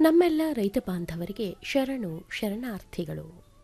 ನಮ್ಮೆಲ್ಲ ರೈತ ಬಾಂಧವರಿಗೆ ಶರಣು ಶರಣಾರ್ಥಿಗಳು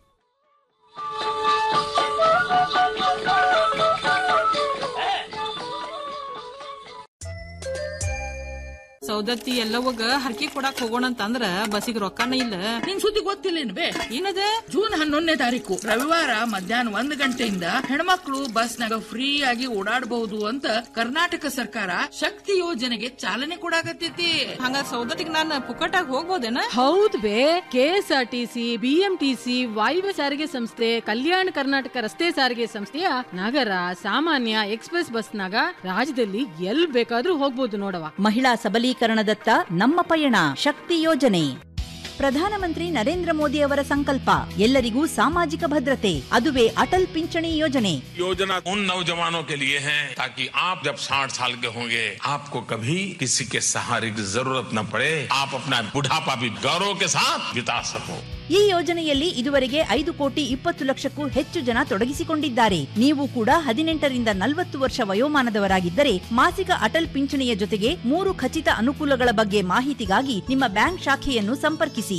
ಸೌದತ್ತಿ ಎಲ್ಲವಗ ಹರಕೆ ಕೊಡಾಕ್ ಹೋಗೋಣ ಅಂತಂದ್ರ ಬಸ್ಸಿಗೆ ರೊಕ್ಕನ ಇಲ್ಲ ನಿನ್ ಸುದ್ದಿ ಗೊತ್ತಿಲ್ಲೇನು ಬೇ ಏನದ ಜೂನ್ ಹನ್ನೊಂದನೇ ತಾರೀಕು ರವಿವಾರ ಮಧ್ಯಾಹ್ನ ಒಂದ್ ಗಂಟೆಯಿಂದ ಹೆಣ್ಮಕ್ಳು ಬಸ್ನಾಗ ಫ್ರೀ ಆಗಿ ಓಡಾಡಬಹುದು ಅಂತ ಕರ್ನಾಟಕ ಸರ್ಕಾರ ಶಕ್ತಿ ಯೋಜನೆಗೆ ಚಾಲನೆ ಕೊಡಾಕತ್ತೈತಿ ಹಂಗ ಸೌದತ್ತಿಗೆ ನಾನು ಪುಕ್ಕಟಾಗಿ ಹೋಗ್ಬೋದೇನ ಹೌದ್ ಬೇ ಕೆಎಸ್ಆರ್ಟಿಸಿ ಬಿಎಂಟಿಸಿ ವಾಯುವ್ಯ ಸಾರಿಗೆ ಸಂಸ್ಥೆ ಕಲ್ಯಾಣ ಕರ್ನಾಟಕ ರಸ್ತೆ ಸಾರಿಗೆ ಸಂಸ್ಥೆಯ ನಗರ ಸಾಮಾನ್ಯ ಎಕ್ಸ್ಪ್ರೆಸ್ ಬಸ್ನಾಗ ರಾಜ್ಯದಲ್ಲಿ ಎಲ್ ಬೇಕಾದ್ರೂ ಹೋಗ್ಬೋದು ನೋಡವ ಮಹಿಳಾ ಸಬಲೀಕರಣದತ್ತ ನಮ್ಮ ಪಯಣ ಶಕ್ತಿ ಯೋಜನೆ ಪ್ರಧಾನಮಂತ್ರಿ ನರೇಂದ್ರ ಮೋದಿ ಅವರ ಸಂಕಲ್ಪ ಎಲ್ಲರಿಗೂ ಸಾಮಾಜಿಕ ಭದ್ರತೆ ಅದುವೇ ಅಟಲ್ ಪಿಂಚಣಿ ಯೋಜನೆ योजना उन नौजवानों के लिए है ताकि आप जब 60 साल के होंगे आपको कभी किसी के सहारे की जरूरत न पड़े आप अपना बुढ़ापा भी गौरव के साथ बिता सको ಈ ಯೋಜನೆಯಲ್ಲಿ ಇದುವರೆಗೆ ಐದು ಕೋಟಿ ಇಪ್ಪತ್ತು ಲಕ್ಷಕ್ಕೂ ಹೆಚ್ಚು ಜನ ತೊಡಗಿಸಿಕೊಂಡಿದ್ದಾರೆ ನೀವು ಕೂಡ ಹದಿನೆಂಟರಿಂದ ನಲವತ್ತು ವರ್ಷ ವಯೋಮಾನದವರಾಗಿದ್ದರೆ ಮಾಸಿಕ ಅಟಲ್ ಪಿಂಚಣಿಯ ಜೊತೆಗೆ ಮೂರು ಖಚಿತ ಅನುಕೂಲಗಳ ಬಗ್ಗೆ ಮಾಹಿತಿಗಾಗಿ ನಿಮ್ಮ ಬ್ಯಾಂಕ್ ಶಾಖೆಯನ್ನು ಸಂಪರ್ಕಿಸಿ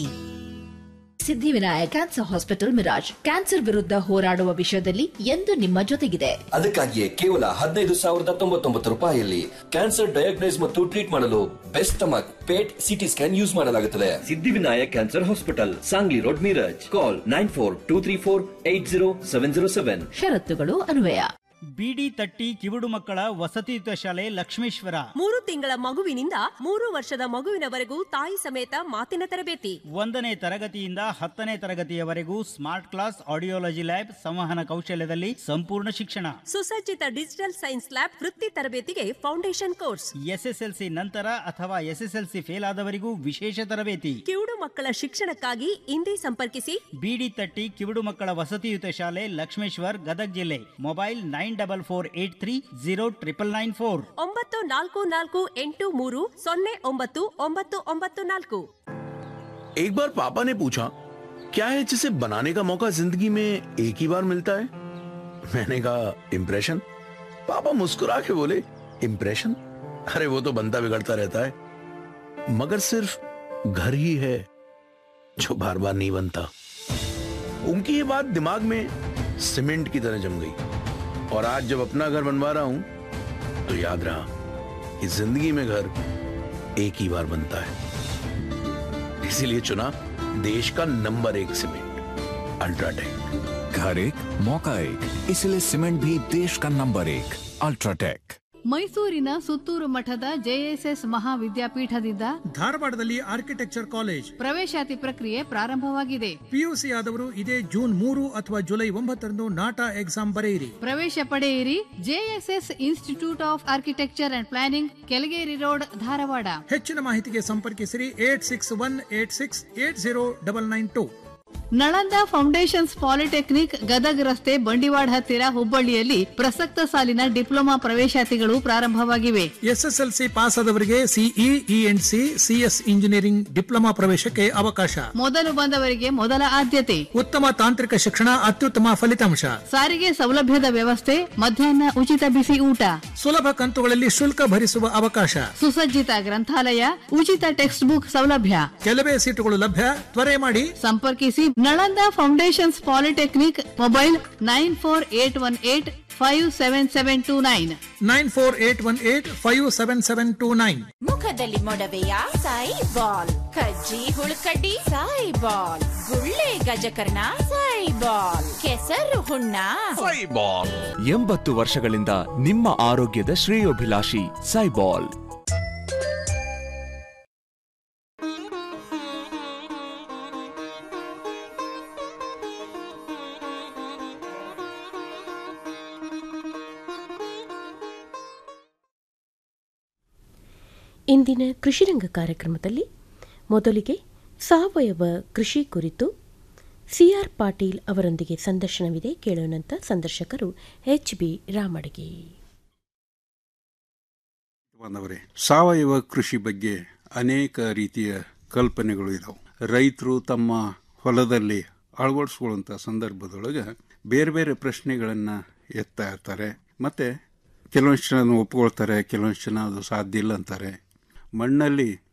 Siddhivinayak cancer hospital Miraj cancer ವಿರುದ್ಧ ಹೋರಾಡುವ ವಿಷಯದಲ್ಲಿ ಎಂದು ನಿಮ್ಮ ಜೊತೆಗಿದೆ ಅದಕ್ಕಾಗಿಯೇ ಕೇವಲ ಹದಿನೈದು ಸಾವಿರದ ತೊಂಬತ್ತೊಂಬತ್ತು ರೂಪಾಯಿಯಲ್ಲಿ ಕ್ಯಾನ್ಸರ್ ಡಯಾಗ್ನೈಸ್ ಮತ್ತು ಟ್ರೀಟ್ ಮಾಡಲು best stomach PET CT scan use ಮಾಡಲಾಗುತ್ತದೆ Siddhivinayak cancer hospital Sangli road Miraj call nine four two three four eight zero seven zero seven ಷರತ್ತುಗಳು ಅನ್ವಯ ಬಿಡಿ ತಟ್ಟಿ ಕಿವುಡು ಮಕ್ಕಳ ವಸತಿಯುತ ಶಾಲೆ ಲಕ್ಷ್ಮೇಶ್ವರ ಮೂರು ತಿಂಗಳ ಮಗುವಿನಿಂದ ಮೂರು ವರ್ಷದ ಮಗುವಿನವರೆಗೂ ತಾಯಿ ಸಮೇತ ಮಾತಿನ ತರಬೇತಿ ಒಂದನೇ ತರಗತಿಯಿಂದ ಹತ್ತನೇ ತರಗತಿಯವರೆಗೂ ಸ್ಮಾರ್ಟ್ ಕ್ಲಾಸ್ ಆಡಿಯೋಲಜಿ ಲ್ಯಾಬ್ ಸಂವಹನ ಕೌಶಲ್ಯದಲ್ಲಿ ಸಂಪೂರ್ಣ ಶಿಕ್ಷಣ ಸುಸಜ್ಜಿತ ಡಿಜಿಟಲ್ ಸೈನ್ಸ್ ಲ್ಯಾಬ್ ವೃತ್ತಿ ತರಬೇತಿಗೆ ಫೌಂಡೇಶನ್ ಕೋರ್ಸ್ ಎಸ್ಎಸ್ಎಲ್ಸಿ ನಂತರ ಅಥವಾ ಎಸ್ಎಸ್ಎಲ್ಸಿ ಫೇಲ್ ಆದವರಿಗೂ ವಿಶೇಷ ತರಬೇತಿ ಕಿವುಡು ಮಕ್ಕಳ ಶಿಕ್ಷಣಕ್ಕಾಗಿ ಇಂದೇ ಸಂಪರ್ಕಿಸಿ ಬಿಡಿ ತಟ್ಟಿ ಕಿವುಡು ಮಕ್ಕಳ ವಸತಿಯುತ ಶಾಲೆ ಲಕ್ಷ್ಮೇಶ್ವರ್ ಗದಗ್ ಜಿಲ್ಲೆ mobile nine double four eight three zero triple nine four ಒಂಬತ್ತು ನಾಲ್ಕು ನಾಲ್ಕು ಎಂಟು ಮೂರು ಸೊನ್ನೆ ಒಂಬತ್ತು ಒಂಬತ್ತು ಒಂಬತ್ತು ನಾಲ್ಕು एक बार पापा ने पूछा क्या है जिसे बनाने का मौका जिंदगी में एक ही बार मिलता है मैंने कहा इम्प्रेशन पापा मुस्कुरा के बोले इम्प्रेशन अरे वो तो बनता बिगड़ता रहता है मगर सिर्फ घर ही है जो बार बार नहीं बनता उनकी ये बात दिमाग में सीमेंट की तरह जम गई और आज जब अपना घर बनवा रहा हूं तो याद रहा कि जिंदगी में घर एक ही बार बनता है इसीलिए चुना देश का नंबर एक सीमेंट अल्ट्राटेक घर एक मौका एक इसलिए सीमेंट भी देश का नंबर एक अल्ट्राटेक ಮೈಸೂರಿನ ಸುತ್ತೂರು ಮಠದ ಜೆಎಸ್ಎಸ್ ಮಹಾವಿದ್ಯಾಪೀಠದಿಂದ ಧಾರವಾಡದಲ್ಲಿ ಆರ್ಕಿಟೆಕ್ಚರ್ ಕಾಲೇಜ್ ಪ್ರವೇಶಾತಿ ಪ್ರಕ್ರಿಯೆ ಪ್ರಾರಂಭವಾಗಿದೆ ಪಿಯುಸಿ ಆದವರು ಇದೇ ಜೂನ್ ಮೂರು ಅಥವಾ ಜುಲೈ ಒಂಬತ್ತರಂದು ನಾಟಾ ಎಕ್ಸಾಮ್ ಬರೆಯಿರಿ ಪ್ರವೇಶ ಪಡೆಯಿರಿ JSS institute of architecture and planning Kelageri road Dharwad ಹೆಚ್ಚಿನ ಮಾಹಿತಿಗೆ ಸಂಪರ್ಕಿಸಿರಿ eight six one eight six eight zero double nine two Nalanda foundations polytechnic Gadag ರಸ್ತೆ ಬಂಡಿವಾಡ್ ಹತ್ತಿರ ಹುಬ್ಬಳ್ಳಿಯಲ್ಲಿ ಪ್ರಸಕ್ತ ಸಾಲಿನ ಡಿಪ್ಲೊಮಾ ಪ್ರವೇಶಾತಿಗಳು ಪ್ರಾರಂಭವಾಗಿವೆ ಎಸ್ಎಸ್ಎಲ್ಸಿ ಪಾಸ್ ಆದವರಿಗೆ CE E and C CS engineering diploma ಪ್ರವೇಶಕ್ಕೆ ಅವಕಾಶ ಮೊದಲು ಬಂದವರಿಗೆ ಮೊದಲ ಆದ್ಯತೆ ಉತ್ತಮ ತಾಂತ್ರಿಕ ಶಿಕ್ಷಣ ಅತ್ಯುತ್ತಮ ಫಲಿತಾಂಶ ಸಾರಿಗೆ ಸೌಲಭ್ಯದ ವ್ಯವಸ್ಥೆ ಮಧ್ಯಾಹ್ನ ಉಚಿತ ಬಿಸಿ ಊಟ ಸುಲಭ ಕಂತುಗಳಲ್ಲಿ ಶುಲ್ಕ ಭರಿಸುವ ಅವಕಾಶ ಸುಸಜ್ಜಿತ ಗ್ರಂಥಾಲಯ ಉಚಿತ ಟೆಕ್ಸ್ಟ್ ಬುಕ್ ಸೌಲಭ್ಯ ಕೆಲವೇ ಸೀಟುಗಳು ಲಭ್ಯ ತ್ವರೆ ಮಾಡಿ ಸಂಪರ್ಕಿಸಿ Nalanda foundations polytechnic mobile nine four eight one eight five seven seven two nine nine four eight one eight five seven seven two nine ಮುಖದಲ್ಲಿ ಮೊಡವೆಯ ಸಾಯಿ ಬಾಲ್ ಕಜ್ಜಿ ಹುಳುಕಡ್ಡಿ ಸಾಯಿ ಬಾಲ್ ಗುಳ್ಳೆ ಗಜಕರ್ಣ ಸಾಯಿ ಬಾಲ್ ಕೆಸರು ಹುಣ್ಣ ಸೈಬಾಲ್ ಎಂಬತ್ತು ವರ್ಷಗಳಿಂದ ನಿಮ್ಮ ಆರೋಗ್ಯದ ಶ್ರೇಯೋಭಿಲಾಷಿ ಸೈಬಾಲ್ ಇಂದಿನ ಕೃಷಿರಂಗ ಕಾರ್ಯಕ್ರಮದಲ್ಲಿ ಮೊದಲಿಗೆ ಸಾವಯವ ಕೃಷಿ ಕುರಿತು ಸಿಆರ್ ಪಾಟೀಲ್ ಅವರೊಂದಿಗೆ ಸಂದರ್ಶನವಿದೆ ಕೇಳೋಣಂತ ಸಂದರ್ಶಕರು ಎಚ್ ಬಿ ರಾಮಡಗಿ ಬಾಂಧವರೇ ಸಾವಯವ ಕೃಷಿ ಬಗ್ಗೆ ಅನೇಕ ರೀತಿಯ ಕಲ್ಪನೆಗಳು ಇದಾವೆ ರೈತರು ತಮ್ಮ ಹೊಲದಲ್ಲಿ ಅಳವಡಿಸ್ಕೊಳ್ಳುವಂಥ ಸಂದರ್ಭದೊಳಗೆ ಬೇರೆ ಬೇರೆ ಪ್ರಶ್ನೆಗಳನ್ನು ಎತ್ತಾ ಇರ್ತಾರೆ ಮತ್ತು ಕೆಲವೊಂದು ಜನ ಒಪ್ಕೊಳ್ತಾರೆ ಕೆಲವೊಂದು ಜನ ಅದು ಸಾಧ್ಯ ಇಲ್ಲ ಅಂತಾರೆ ಮಣ್ಣಲ್ಲಿ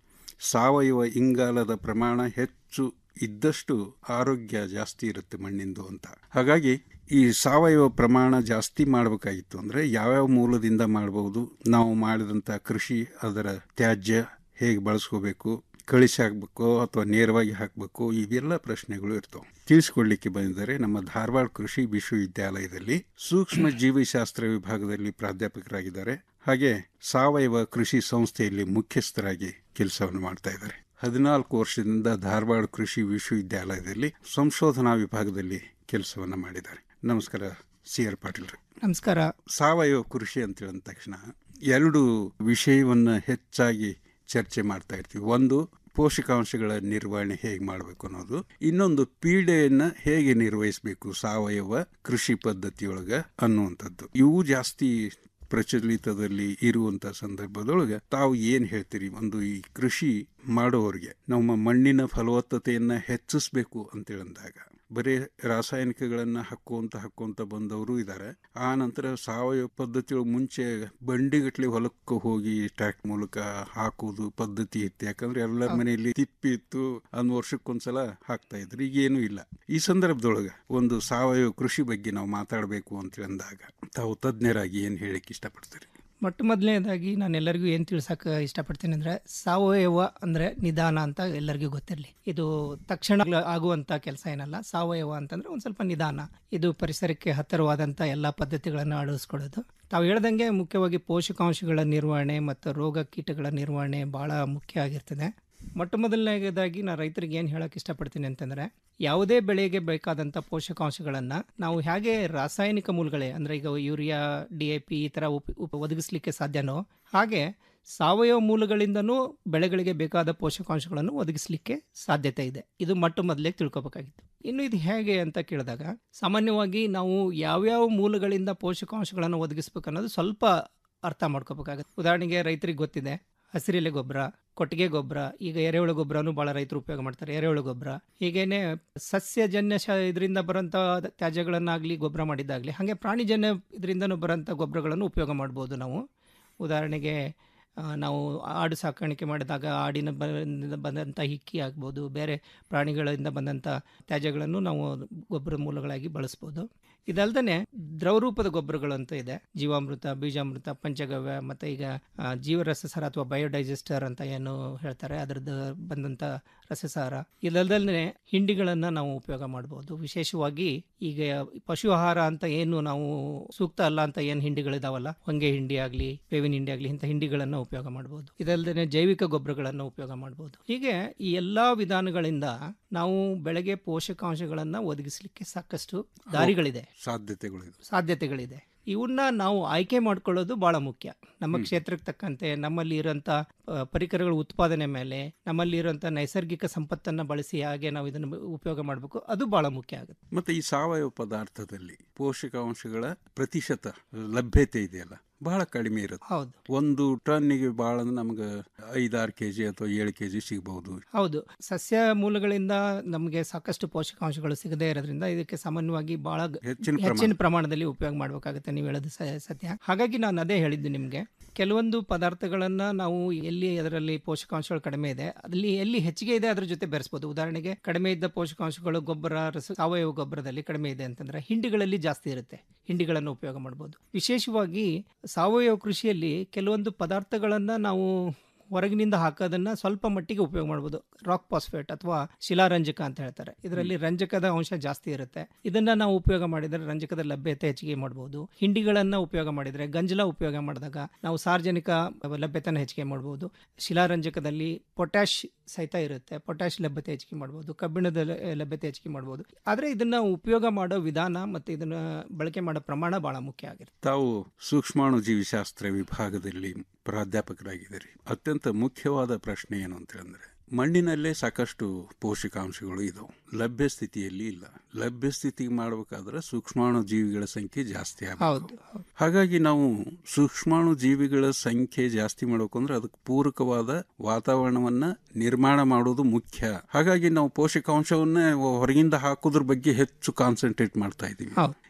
ಸಾವಯವ ಇಂಗಾಲದ ಪ್ರಮಾಣ ಹೆಚ್ಚು ಇದ್ದಷ್ಟು ಆರೋಗ್ಯ ಜಾಸ್ತಿ ಇರುತ್ತೆ ಮಣ್ಣಿಂದು ಅಂತ ಹಾಗಾಗಿ ಈ ಸಾವಯವ ಪ್ರಮಾಣ ಜಾಸ್ತಿ ಮಾಡಬೇಕಾಗಿತ್ತು ಅಂದರೆ ಯಾವ್ಯಾವ ಮೂಲದಿಂದ ಮಾಡಬಹುದು ನಾವು ಮಾಡಿದಂಥ ಕೃಷಿ ಅದರ ತ್ಯಾಜ್ಯ ಹೇಗೆ ಬಳಸ್ಕೋಬೇಕು ಕಳಿಸಿ ಹಾಕಬೇಕು ಅಥವಾ ನೇರವಾಗಿ ಹಾಕಬೇಕು ಇವೆಲ್ಲ ಪ್ರಶ್ನೆಗಳು ಇರ್ತವೆ ತಿಳಿಸ್ಕೊಡ್ಲಿಕ್ಕೆ ಬಂದಿದ್ದಾರೆ ನಮ್ಮ ಧಾರವಾಡ ಕೃಷಿ ವಿಶ್ವವಿದ್ಯಾಲಯದಲ್ಲಿ ಸೂಕ್ಷ್ಮ ಜೀವಿಶಾಸ್ತ್ರ ವಿಭಾಗದಲ್ಲಿ ಪ್ರಾಧ್ಯಾಪಕರಾಗಿದ್ದಾರೆ ಹಾಗೆ ಸಾವಯವ ಕೃಷಿ ಸಂಸ್ಥೆಯಲ್ಲಿ ಮುಖ್ಯಸ್ಥರಾಗಿ ಕೆಲಸವನ್ನು ಮಾಡ್ತಾ ಇದ್ದಾರೆ ಹದಿನಾಲ್ಕು ವರ್ಷದಿಂದ ಧಾರವಾಡ ಕೃಷಿ ವಿಶ್ವವಿದ್ಯಾಲಯದಲ್ಲಿ ಸಂಶೋಧನಾ ವಿಭಾಗದಲ್ಲಿ ಕೆಲಸವನ್ನ ಮಾಡಿದ್ದಾರೆ ನಮಸ್ಕಾರ ಸಿ ಆರ್ ಪಾಟೀಲ್ ನಮಸ್ಕಾರ ಸಾವಯವ ಕೃಷಿ ಅಂತ ಹೇಳಿದ ತಕ್ಷಣ ಎರಡು ವಿಷಯವನ್ನ ಹೆಚ್ಚಾಗಿ ಚರ್ಚೆ ಮಾಡ್ತಾ ಇರ್ತೀವಿ ಒಂದು ಪೋಷಕಾಂಶಗಳ ನಿರ್ವಹಣೆ ಹೇಗೆ ಮಾಡಬೇಕು ಅನ್ನೋದು ಇನ್ನೊಂದು ಪೀಡೆಯನ್ನ ಹೇಗೆ ನಿರ್ವಹಿಸಬೇಕು ಸಾವಯವ ಕೃಷಿ ಪದ್ಧತಿಯೊಳಗ ಅನ್ನುವಂಥದ್ದು ಇವು ಜಾಸ್ತಿ ಪ್ರಚಲಿತದಲ್ಲಿ ಇರುವಂತ ಸಂದರ್ಭದೊಳಗೆ ತಾವು ಏನ್ ಹೇಳ್ತೀರಿ ಒಂದು ಈ ಕೃಷಿ ಮಾಡೋರಿಗೆ ನಮ್ಮ ಮಣ್ಣಿನ ಫಲವತ್ತತೆಯನ್ನ ಹೆಚ್ಚಿಸ್ಬೇಕು ಅಂತೇಳಿದಾಗ ಬರೀ ರಾಸಾಯನಿಕಗಳನ್ನ ಹಾಕೋಂತ ಹಾಕೋಂತ ಬಂದವರು ಇದ್ದಾರೆ ಆ ನಂತರ ಸಾವಯವ ಪದ್ಧತಿಯೊಳಗೆ ಮುಂಚೆ ಬಂಡಿಗಟ್ಲೆ ಹೊಲಕ್ಕೆ ಹೋಗಿ ಟ್ರ್ಯಾಕ್ ಮೂಲಕ ಹಾಕೋದು ಪದ್ಧತಿ ಇತ್ತು ಯಾಕಂದ್ರೆ ಎಲ್ಲರ ಮನೆಯಲ್ಲಿ ತಿಪ್ಪಿ ಇತ್ತು ಒಂದ್ ವರ್ಷಕ್ಕೊಂದ್ಸಲ ಹಾಕ್ತಾ ಇದ್ರು ಈಗೇನು ಇಲ್ಲ ಈ ಸಂದರ್ಭದೊಳಗೆ ಒಂದು ಸಾವಯವ ಕೃಷಿ ಬಗ್ಗೆ ನಾವು ಮಾತಾಡಬೇಕು ಅಂತ ಅಂದಾಗ ತಾವು ತಜ್ಞರಾಗಿ ಏನ್ ಹೇಳಿಕ್ ಇಷ್ಟಪಡ್ತೀರಿ ಮೊಟ್ಟ ಮೊದಲನೇದಾಗಿ ನಾನು ಎಲ್ಲರಿಗೂ ಏನು ತಿಳ್ಸಕ್ಕೆ ಇಷ್ಟಪಡ್ತೀನಿ ಅಂದರೆ ಸಾವಯವ ಅಂದರೆ ನಿಧಾನ ಅಂತ ಎಲ್ಲರಿಗೂ ಗೊತ್ತಿರಲಿ ಇದು ತಕ್ಷಣ ಆಗುವಂಥ ಕೆಲಸ ಏನಲ್ಲ ಸಾವಯವ ಅಂತಂದರೆ ಒಂದು ಸ್ವಲ್ಪ ನಿಧಾನ ಇದು ಪರಿಸರಕ್ಕೆ ಹತ್ತಿರವಾದಂಥ ಎಲ್ಲ ಪದ್ಧತಿಗಳನ್ನು ಅಳವಡಿಸ್ಕೊಳ್ಳೋದು ತಾವು ಹೇಳ್ದಂಗೆ ಮುಖ್ಯವಾಗಿ ಪೋಷಕಾಂಶಗಳ ನಿರ್ವಹಣೆ ಮತ್ತು ರೋಗ ಕೀಟಗಳ ನಿರ್ವಹಣೆ ಭಾಳ ಮುಖ್ಯ ಆಗಿರ್ತದೆ ಮೊಟ್ಟ ಮೊದಲನೇದಾಗಿ ನಾನು ರೈತರಿಗೆ ಏನು ಹೇಳಕ್ಕೆ ಇಷ್ಟಪಡ್ತೀನಿ ಅಂತಂದರೆ ಯಾವುದೇ ಬೆಳೆಗೆ ಬೇಕಾದಂಥ ಪೋಷಕಾಂಶಗಳನ್ನು ನಾವು ಹೇಗೆ ರಾಸಾಯನಿಕ ಮೂಲಗಳೇ ಅಂದರೆ ಈಗ ಯೂರಿಯಾ ಡಿ ಎ ಪಿ ಈ ಥರ ಉಪ ಉಪ ಒದಗಿಸ್ಲಿಕ್ಕೆ ಸಾಧ್ಯನೋ ಹಾಗೆ ಸಾವಯವ ಮೂಲಗಳಿಂದನೂ ಬೆಳೆಗಳಿಗೆ ಬೇಕಾದ ಪೋಷಕಾಂಶಗಳನ್ನು ಒದಗಿಸಲಿಕ್ಕೆ ಸಾಧ್ಯತೆ ಇದೆ ಇದು ಮೊಟ್ಟ ಮೊದಲೇ ತಿಳ್ಕೊಬೇಕಾಗಿತ್ತು ಇನ್ನು ಇದು ಹೇಗೆ ಅಂತ ಕೇಳಿದಾಗ ಸಾಮಾನ್ಯವಾಗಿ ನಾವು ಯಾವ್ಯಾವ ಮೂಲಗಳಿಂದ ಪೋಷಕಾಂಶಗಳನ್ನು ಒದಗಿಸ್ಬೇಕು ಅನ್ನೋದು ಸ್ವಲ್ಪ ಅರ್ಥ ಮಾಡ್ಕೋಬೇಕಾಗುತ್ತೆ ಉದಾಹರಣೆಗೆ ರೈತರಿಗೆ ಗೊತ್ತಿದೆ ಹಸಿರೆಲೆ ಗೊಬ್ಬರ ಕೊಟ್ಟಿಗೆ ಗೊಬ್ಬರ ಈಗ ಎರೆಹುಳು ಗೊಬ್ಬರನು ಭಾಳ ರೈತರು ಉಪಯೋಗ ಮಾಡ್ತಾರೆ ಎರೆಹುಳು ಗೊಬ್ಬರ ಹೀಗೇನೆ ಸಸ್ಯಜನ್ಯ ಶ ಇದರಿಂದ ಬರೋಂಥ ತ್ಯಾಜ್ಯಗಳನ್ನಾಗಲಿ ಗೊಬ್ಬರ ಮಾಡಿದ್ದಾಗಲಿ ಹಾಗೆ ಪ್ರಾಣಿಜನ್ಯ ಇದರಿಂದನೂ ಬರೋಂಥ ಗೊಬ್ಬರಗಳನ್ನು ಉಪಯೋಗ ಮಾಡ್ಬೋದು ನಾವು ಉದಾಹರಣೆಗೆ ಆ, ನಾವು ಆಡು ಸಾಕಾಣಿಕೆ ಮಾಡಿದಾಗ ಆಡಿನ ಬಂದ ಬಂದಂಥ ಹಿಕ್ಕಿ ಆಗ್ಬೋದು ಬೇರೆ ಪ್ರಾಣಿಗಳಿಂದ ಬಂದಂಥ ತ್ಯಾಜ್ಯಗಳನ್ನು ನಾವು ಗೊಬ್ಬರ ಮೂಲಗಳಾಗಿ ಬಳಸ್ಬೋದು ಇದಲ್ದೇ ದ್ರವರೂಪದ ಗೊಬ್ಬರಗಳು ಅಂತ ಇದೆ ಜೀವಾಮೃತ ಬೀಜಾಮೃತ ಪಂಚಗವ್ಯ ಮತ್ತು ಈಗ ಆ, ಜೀವರಸಸಾರ ಅಥವಾ ಬಯೋಡೈಜೆಸ್ಟರ್ ಅಂತ ಏನು ಹೇಳ್ತಾರೆ ಅದರದ್ದು ಬಂದಂಥ ರಸಸಾರ ಇದಲ್ದಲ್ಲೇ ಹಿಂಡಿಗಳನ್ನು ನಾವು ಉಪಯೋಗ ಮಾಡ್ಬೋದು ವಿಶೇಷವಾಗಿ ಈಗ ಪಶು ಆಹಾರ ಅಂತ ಏನು ನಾವು ಸೂಕ್ತ ಅಲ್ಲ ಅಂತ ಏನು ಹಿಂಡಿಗಳಿದಾವಲ್ಲ ಹೊಂಗೆ ಹಿಂಡಿ ಆಗಲಿ ಬೇವಿನ ಹಿಂಡಿ ಆಗಲಿ ಇಂಥ ಹಿಂಡಿಗಳನ್ನು ಉಪಯೋಗ ಮಾಡ್ಬೋದು ಇದಲ್ಲದೆ ಜೈವಿಕ ಗೊಬ್ಬರಗಳನ್ನು ಉಪಯೋಗ ಮಾಡ್ಬೋದು ಹೀಗೆ ಈ ಎಲ್ಲಾ ವಿಧಾನಗಳಿಂದ ನಾವು ಬೆಳೆಗೆ ಪೋಷಕಾಂಶಗಳನ್ನು ಒದಗಿಸಲಿಕ್ಕೆ ಸಾಕಷ್ಟು ದಾರಿಗಳಿದೆ ಸಾಧ್ಯತೆಗಳು ಇದೆ ಸಾಧ್ಯತೆಗಳಿದೆ ಇವನ್ನ ನಾವು ಆಯ್ಕೆ ಮಾಡ್ಕೊಳ್ಳೋದು ಬಹಳ ಮುಖ್ಯ ನಮ್ಮ ಕ್ಷೇತ್ರಕ್ಕೆ ತಕ್ಕಂತೆ ನಮ್ಮಲ್ಲಿ ಇರೋಂಥ ಆ, ಪರಿಕರಗಳ ಉತ್ಪಾದನೆ ಮೇಲೆ ನಮ್ಮಲ್ಲಿ ಇರೋಂಥ ನೈಸರ್ಗಿಕ ಸಂಪತ್ತನ್ನು ಬಳಸಿ ಹಾಗೆ ನಾವು ಇದನ್ನು ಉಪಯೋಗ ಮಾಡಬೇಕು ಅದು ಬಹಳ ಮುಖ್ಯ ಆಗುತ್ತೆ ಮತ್ತೆ ಈ ಸಾವಯವ ಪದಾರ್ಥದಲ್ಲಿ ಪೋಷಕಾಂಶಗಳ ಪ್ರತಿಶತ ಲಭ್ಯತೆ ಇದೆಯಲ್ಲ ಬಹಳ ಕಡಿಮೆ ಇರುತ್ತೆ ಹೌದು ಒಂದು ಟನ್ನಿಗೆ ಬಹಳ ಅಂದ್ರೆ ನಮ್ಗೆ ಐದಾರು ಕೆಜಿ ಅಥವಾ ಏಳು ಕೆಜಿ ಸಿಗಬಹುದು ಹೌದು ಸಸ್ಯ ಮೂಲಗಳಿಂದ ನಮಗೆ ಸಾಕಷ್ಟು ಪೋಷಕಾಂಶಗಳು ಸಿಗದೇ ಇರೋದ್ರಿಂದ ಇದಕ್ಕೆ ಸಾಮಾನ್ಯವಾಗಿ ಬಹಳ ಗ- ಹೆಚ್ಚಿನ ಪ್ರಮಾಣ. ಹೆಚ್ಚಿನ ಪ್ರಮಾಣದಲ್ಲಿ ಉಪಯೋಗ ಮಾಡಬೇಕಾಗುತ್ತೆ ನೀವು ಹೇಳೋದು ಸ- ಸತ್ಯ ಹಾಗಾಗಿ ನಾನು ಅದೇ ಹೇಳಿದ್ದು ನಿಮಗೆ ಕೆಲವೊಂದು ಪದಾರ್ಥಗಳನ್ನ ನಾವು ಎಲ್ಲಿ ಅದರಲ್ಲಿ ಪೋಷಕಾಂಶಗಳು ಕಡಿಮೆ ಇದೆ ಅಲ್ಲಿ ಎಲ್ಲಿ ಹೆಚ್ಚಿಗೆ ಇದೆ ಅದ್ರ ಜೊತೆ ಬೆರೆಸ್ಬೋದು ಉದಾಹರಣೆಗೆ ಕಡಿಮೆ ಇದ್ದ ಪೋಷಕಾಂಶಗಳು ಗೊಬ್ಬರ ರಸ ಸಾವಯವ ಗೊಬ್ಬರದಲ್ಲಿ ಕಡಿಮೆ ಇದೆ ಅಂತಂದ್ರೆ ಹಿಂಡಿಗಳಲ್ಲಿ ಜಾಸ್ತಿ ಇರುತ್ತೆ ಹಿಂಡಿಗಳನ್ನು ಉಪಯೋಗ ಮಾಡ್ಬೋದು ವಿಶೇಷವಾಗಿ ಸಾವಯವ ಕೃಷಿಯಲ್ಲಿ ಕೆಲವೊಂದು ಪದಾರ್ಥಗಳನ್ನ ನಾವು ಹೊರಗಿನಿಂದ ಹಾಕೋದನ್ನ ಸ್ವಲ್ಪ ಮಟ್ಟಿಗೆ ಉಪಯೋಗ ಮಾಡ್ಬೋದು ರಾಕ್ ಪಾಸ್ಫೇಟ್ ಅಥವಾ ಶಿಲಾರಂಜಕ ಅಂತ ಹೇಳ್ತಾರೆ ಇದರಲ್ಲಿ ರಂಜಕದ ಅಂಶ ಜಾಸ್ತಿ ಇರುತ್ತೆ ಇದನ್ನ ನಾವು ಉಪಯೋಗ ಮಾಡಿದರೆ ರಂಜಕದ ಲಭ್ಯತೆ ಹೆಚ್ಚಿಗೆ ಮಾಡಬಹುದು ಹಿಂಡಿಗಳನ್ನ ಉಪಯೋಗ ಮಾಡಿದ್ರೆ ಗಂಜಲ ಉಪಯೋಗ ಮಾಡಿದಾಗ ನಾವು ಸಾರ್ವಜನಿಕ ಲಭ್ಯತೆನ ಹೆಚ್ಚಿಗೆ ಮಾಡಬಹುದು ಶಿಲಾರಂಜಕದಲ್ಲಿ ಪೊಟ್ಯಾಶ್ ಸಹಿತ ಇರುತ್ತೆ ಪೊಟ್ಯಾಶ್ ಲಭ್ಯತೆ ಹೆಚ್ಚಿಗೆ ಮಾಡಬಹುದು ಕಬ್ಬಿಣದ ಲ- ಲಭ್ಯತೆ ಹೆಚ್ಚಿಗೆ ಮಾಡಬಹುದು ಆದ್ರೆ ಇದನ್ನ ಉಪಯೋಗ ಮಾಡೋ ವಿಧಾನ ಮತ್ತೆ ಇದನ್ನ ಬಳಕೆ ಮಾಡೋ ಪ್ರಮಾಣ ಬಹಳ ಮುಖ್ಯ ಆಗಿರುತ್ತೆ ತಾವು ಸೂಕ್ಷ್ಮಾಣು ಜೀವಿಶಾಸ್ತ್ರ ವಿಭಾಗದಲ್ಲಿ ಪ್ರಾಧ್ಯಾಪಕರಾಗಿದ್ದೀರಿ ಅತ್ಯಂತ ಮುಖ್ಯವಾದ ಪ್ರಶ್ನೆ ಏನು ಅಂತ ಹೇಳಿದ್ರೆ ಮಣ್ಣಿನಲ್ಲೇ ಸಾಕಷ್ಟು ಪೋಷಕಾಂಶಗಳು ಇದಾವೆ ಲಭ್ಯ ಸ್ಥಿತಿಯಲ್ಲಿ ಇಲ್ಲ ಲಭ್ಯ ಸ್ಥಿತಿಗೆ ಮಾಡಬೇಕಾದ್ರೆ ಸೂಕ್ಷ್ಮಾಣು ಜೀವಿಗಳ ಸಂಖ್ಯೆ ಜಾಸ್ತಿ ಆಗಬೇಕು ಹೌದು ಹಾಗಾಗಿ ನಾವು ಸೂಕ್ಷ್ಮಾಣು ಜೀವಿಗಳ ಸಂಖ್ಯೆ ಜಾಸ್ತಿ ಮಾಡಬೇಕು ಅಂದ್ರೆ ಅದಕ್ಕೆ ಪೂರಕವಾದ ವಾತಾವರಣವನ್ನ ನಿರ್ಮಾಣ ಮಾಡೋದು ಮುಖ್ಯ ಹಾಗಾಗಿ ನಾವು ಪೋಷಕಾಂಶವನ್ನ ಹೊರಗಿಂದ ಹಾಕೋದ್ರ ಬಗ್ಗೆ ಹೆಚ್ಚು ಕಾನ್ಸಂಟ್ರೇಟ್ ಮಾಡ್ತಾ ಇದೀವಿ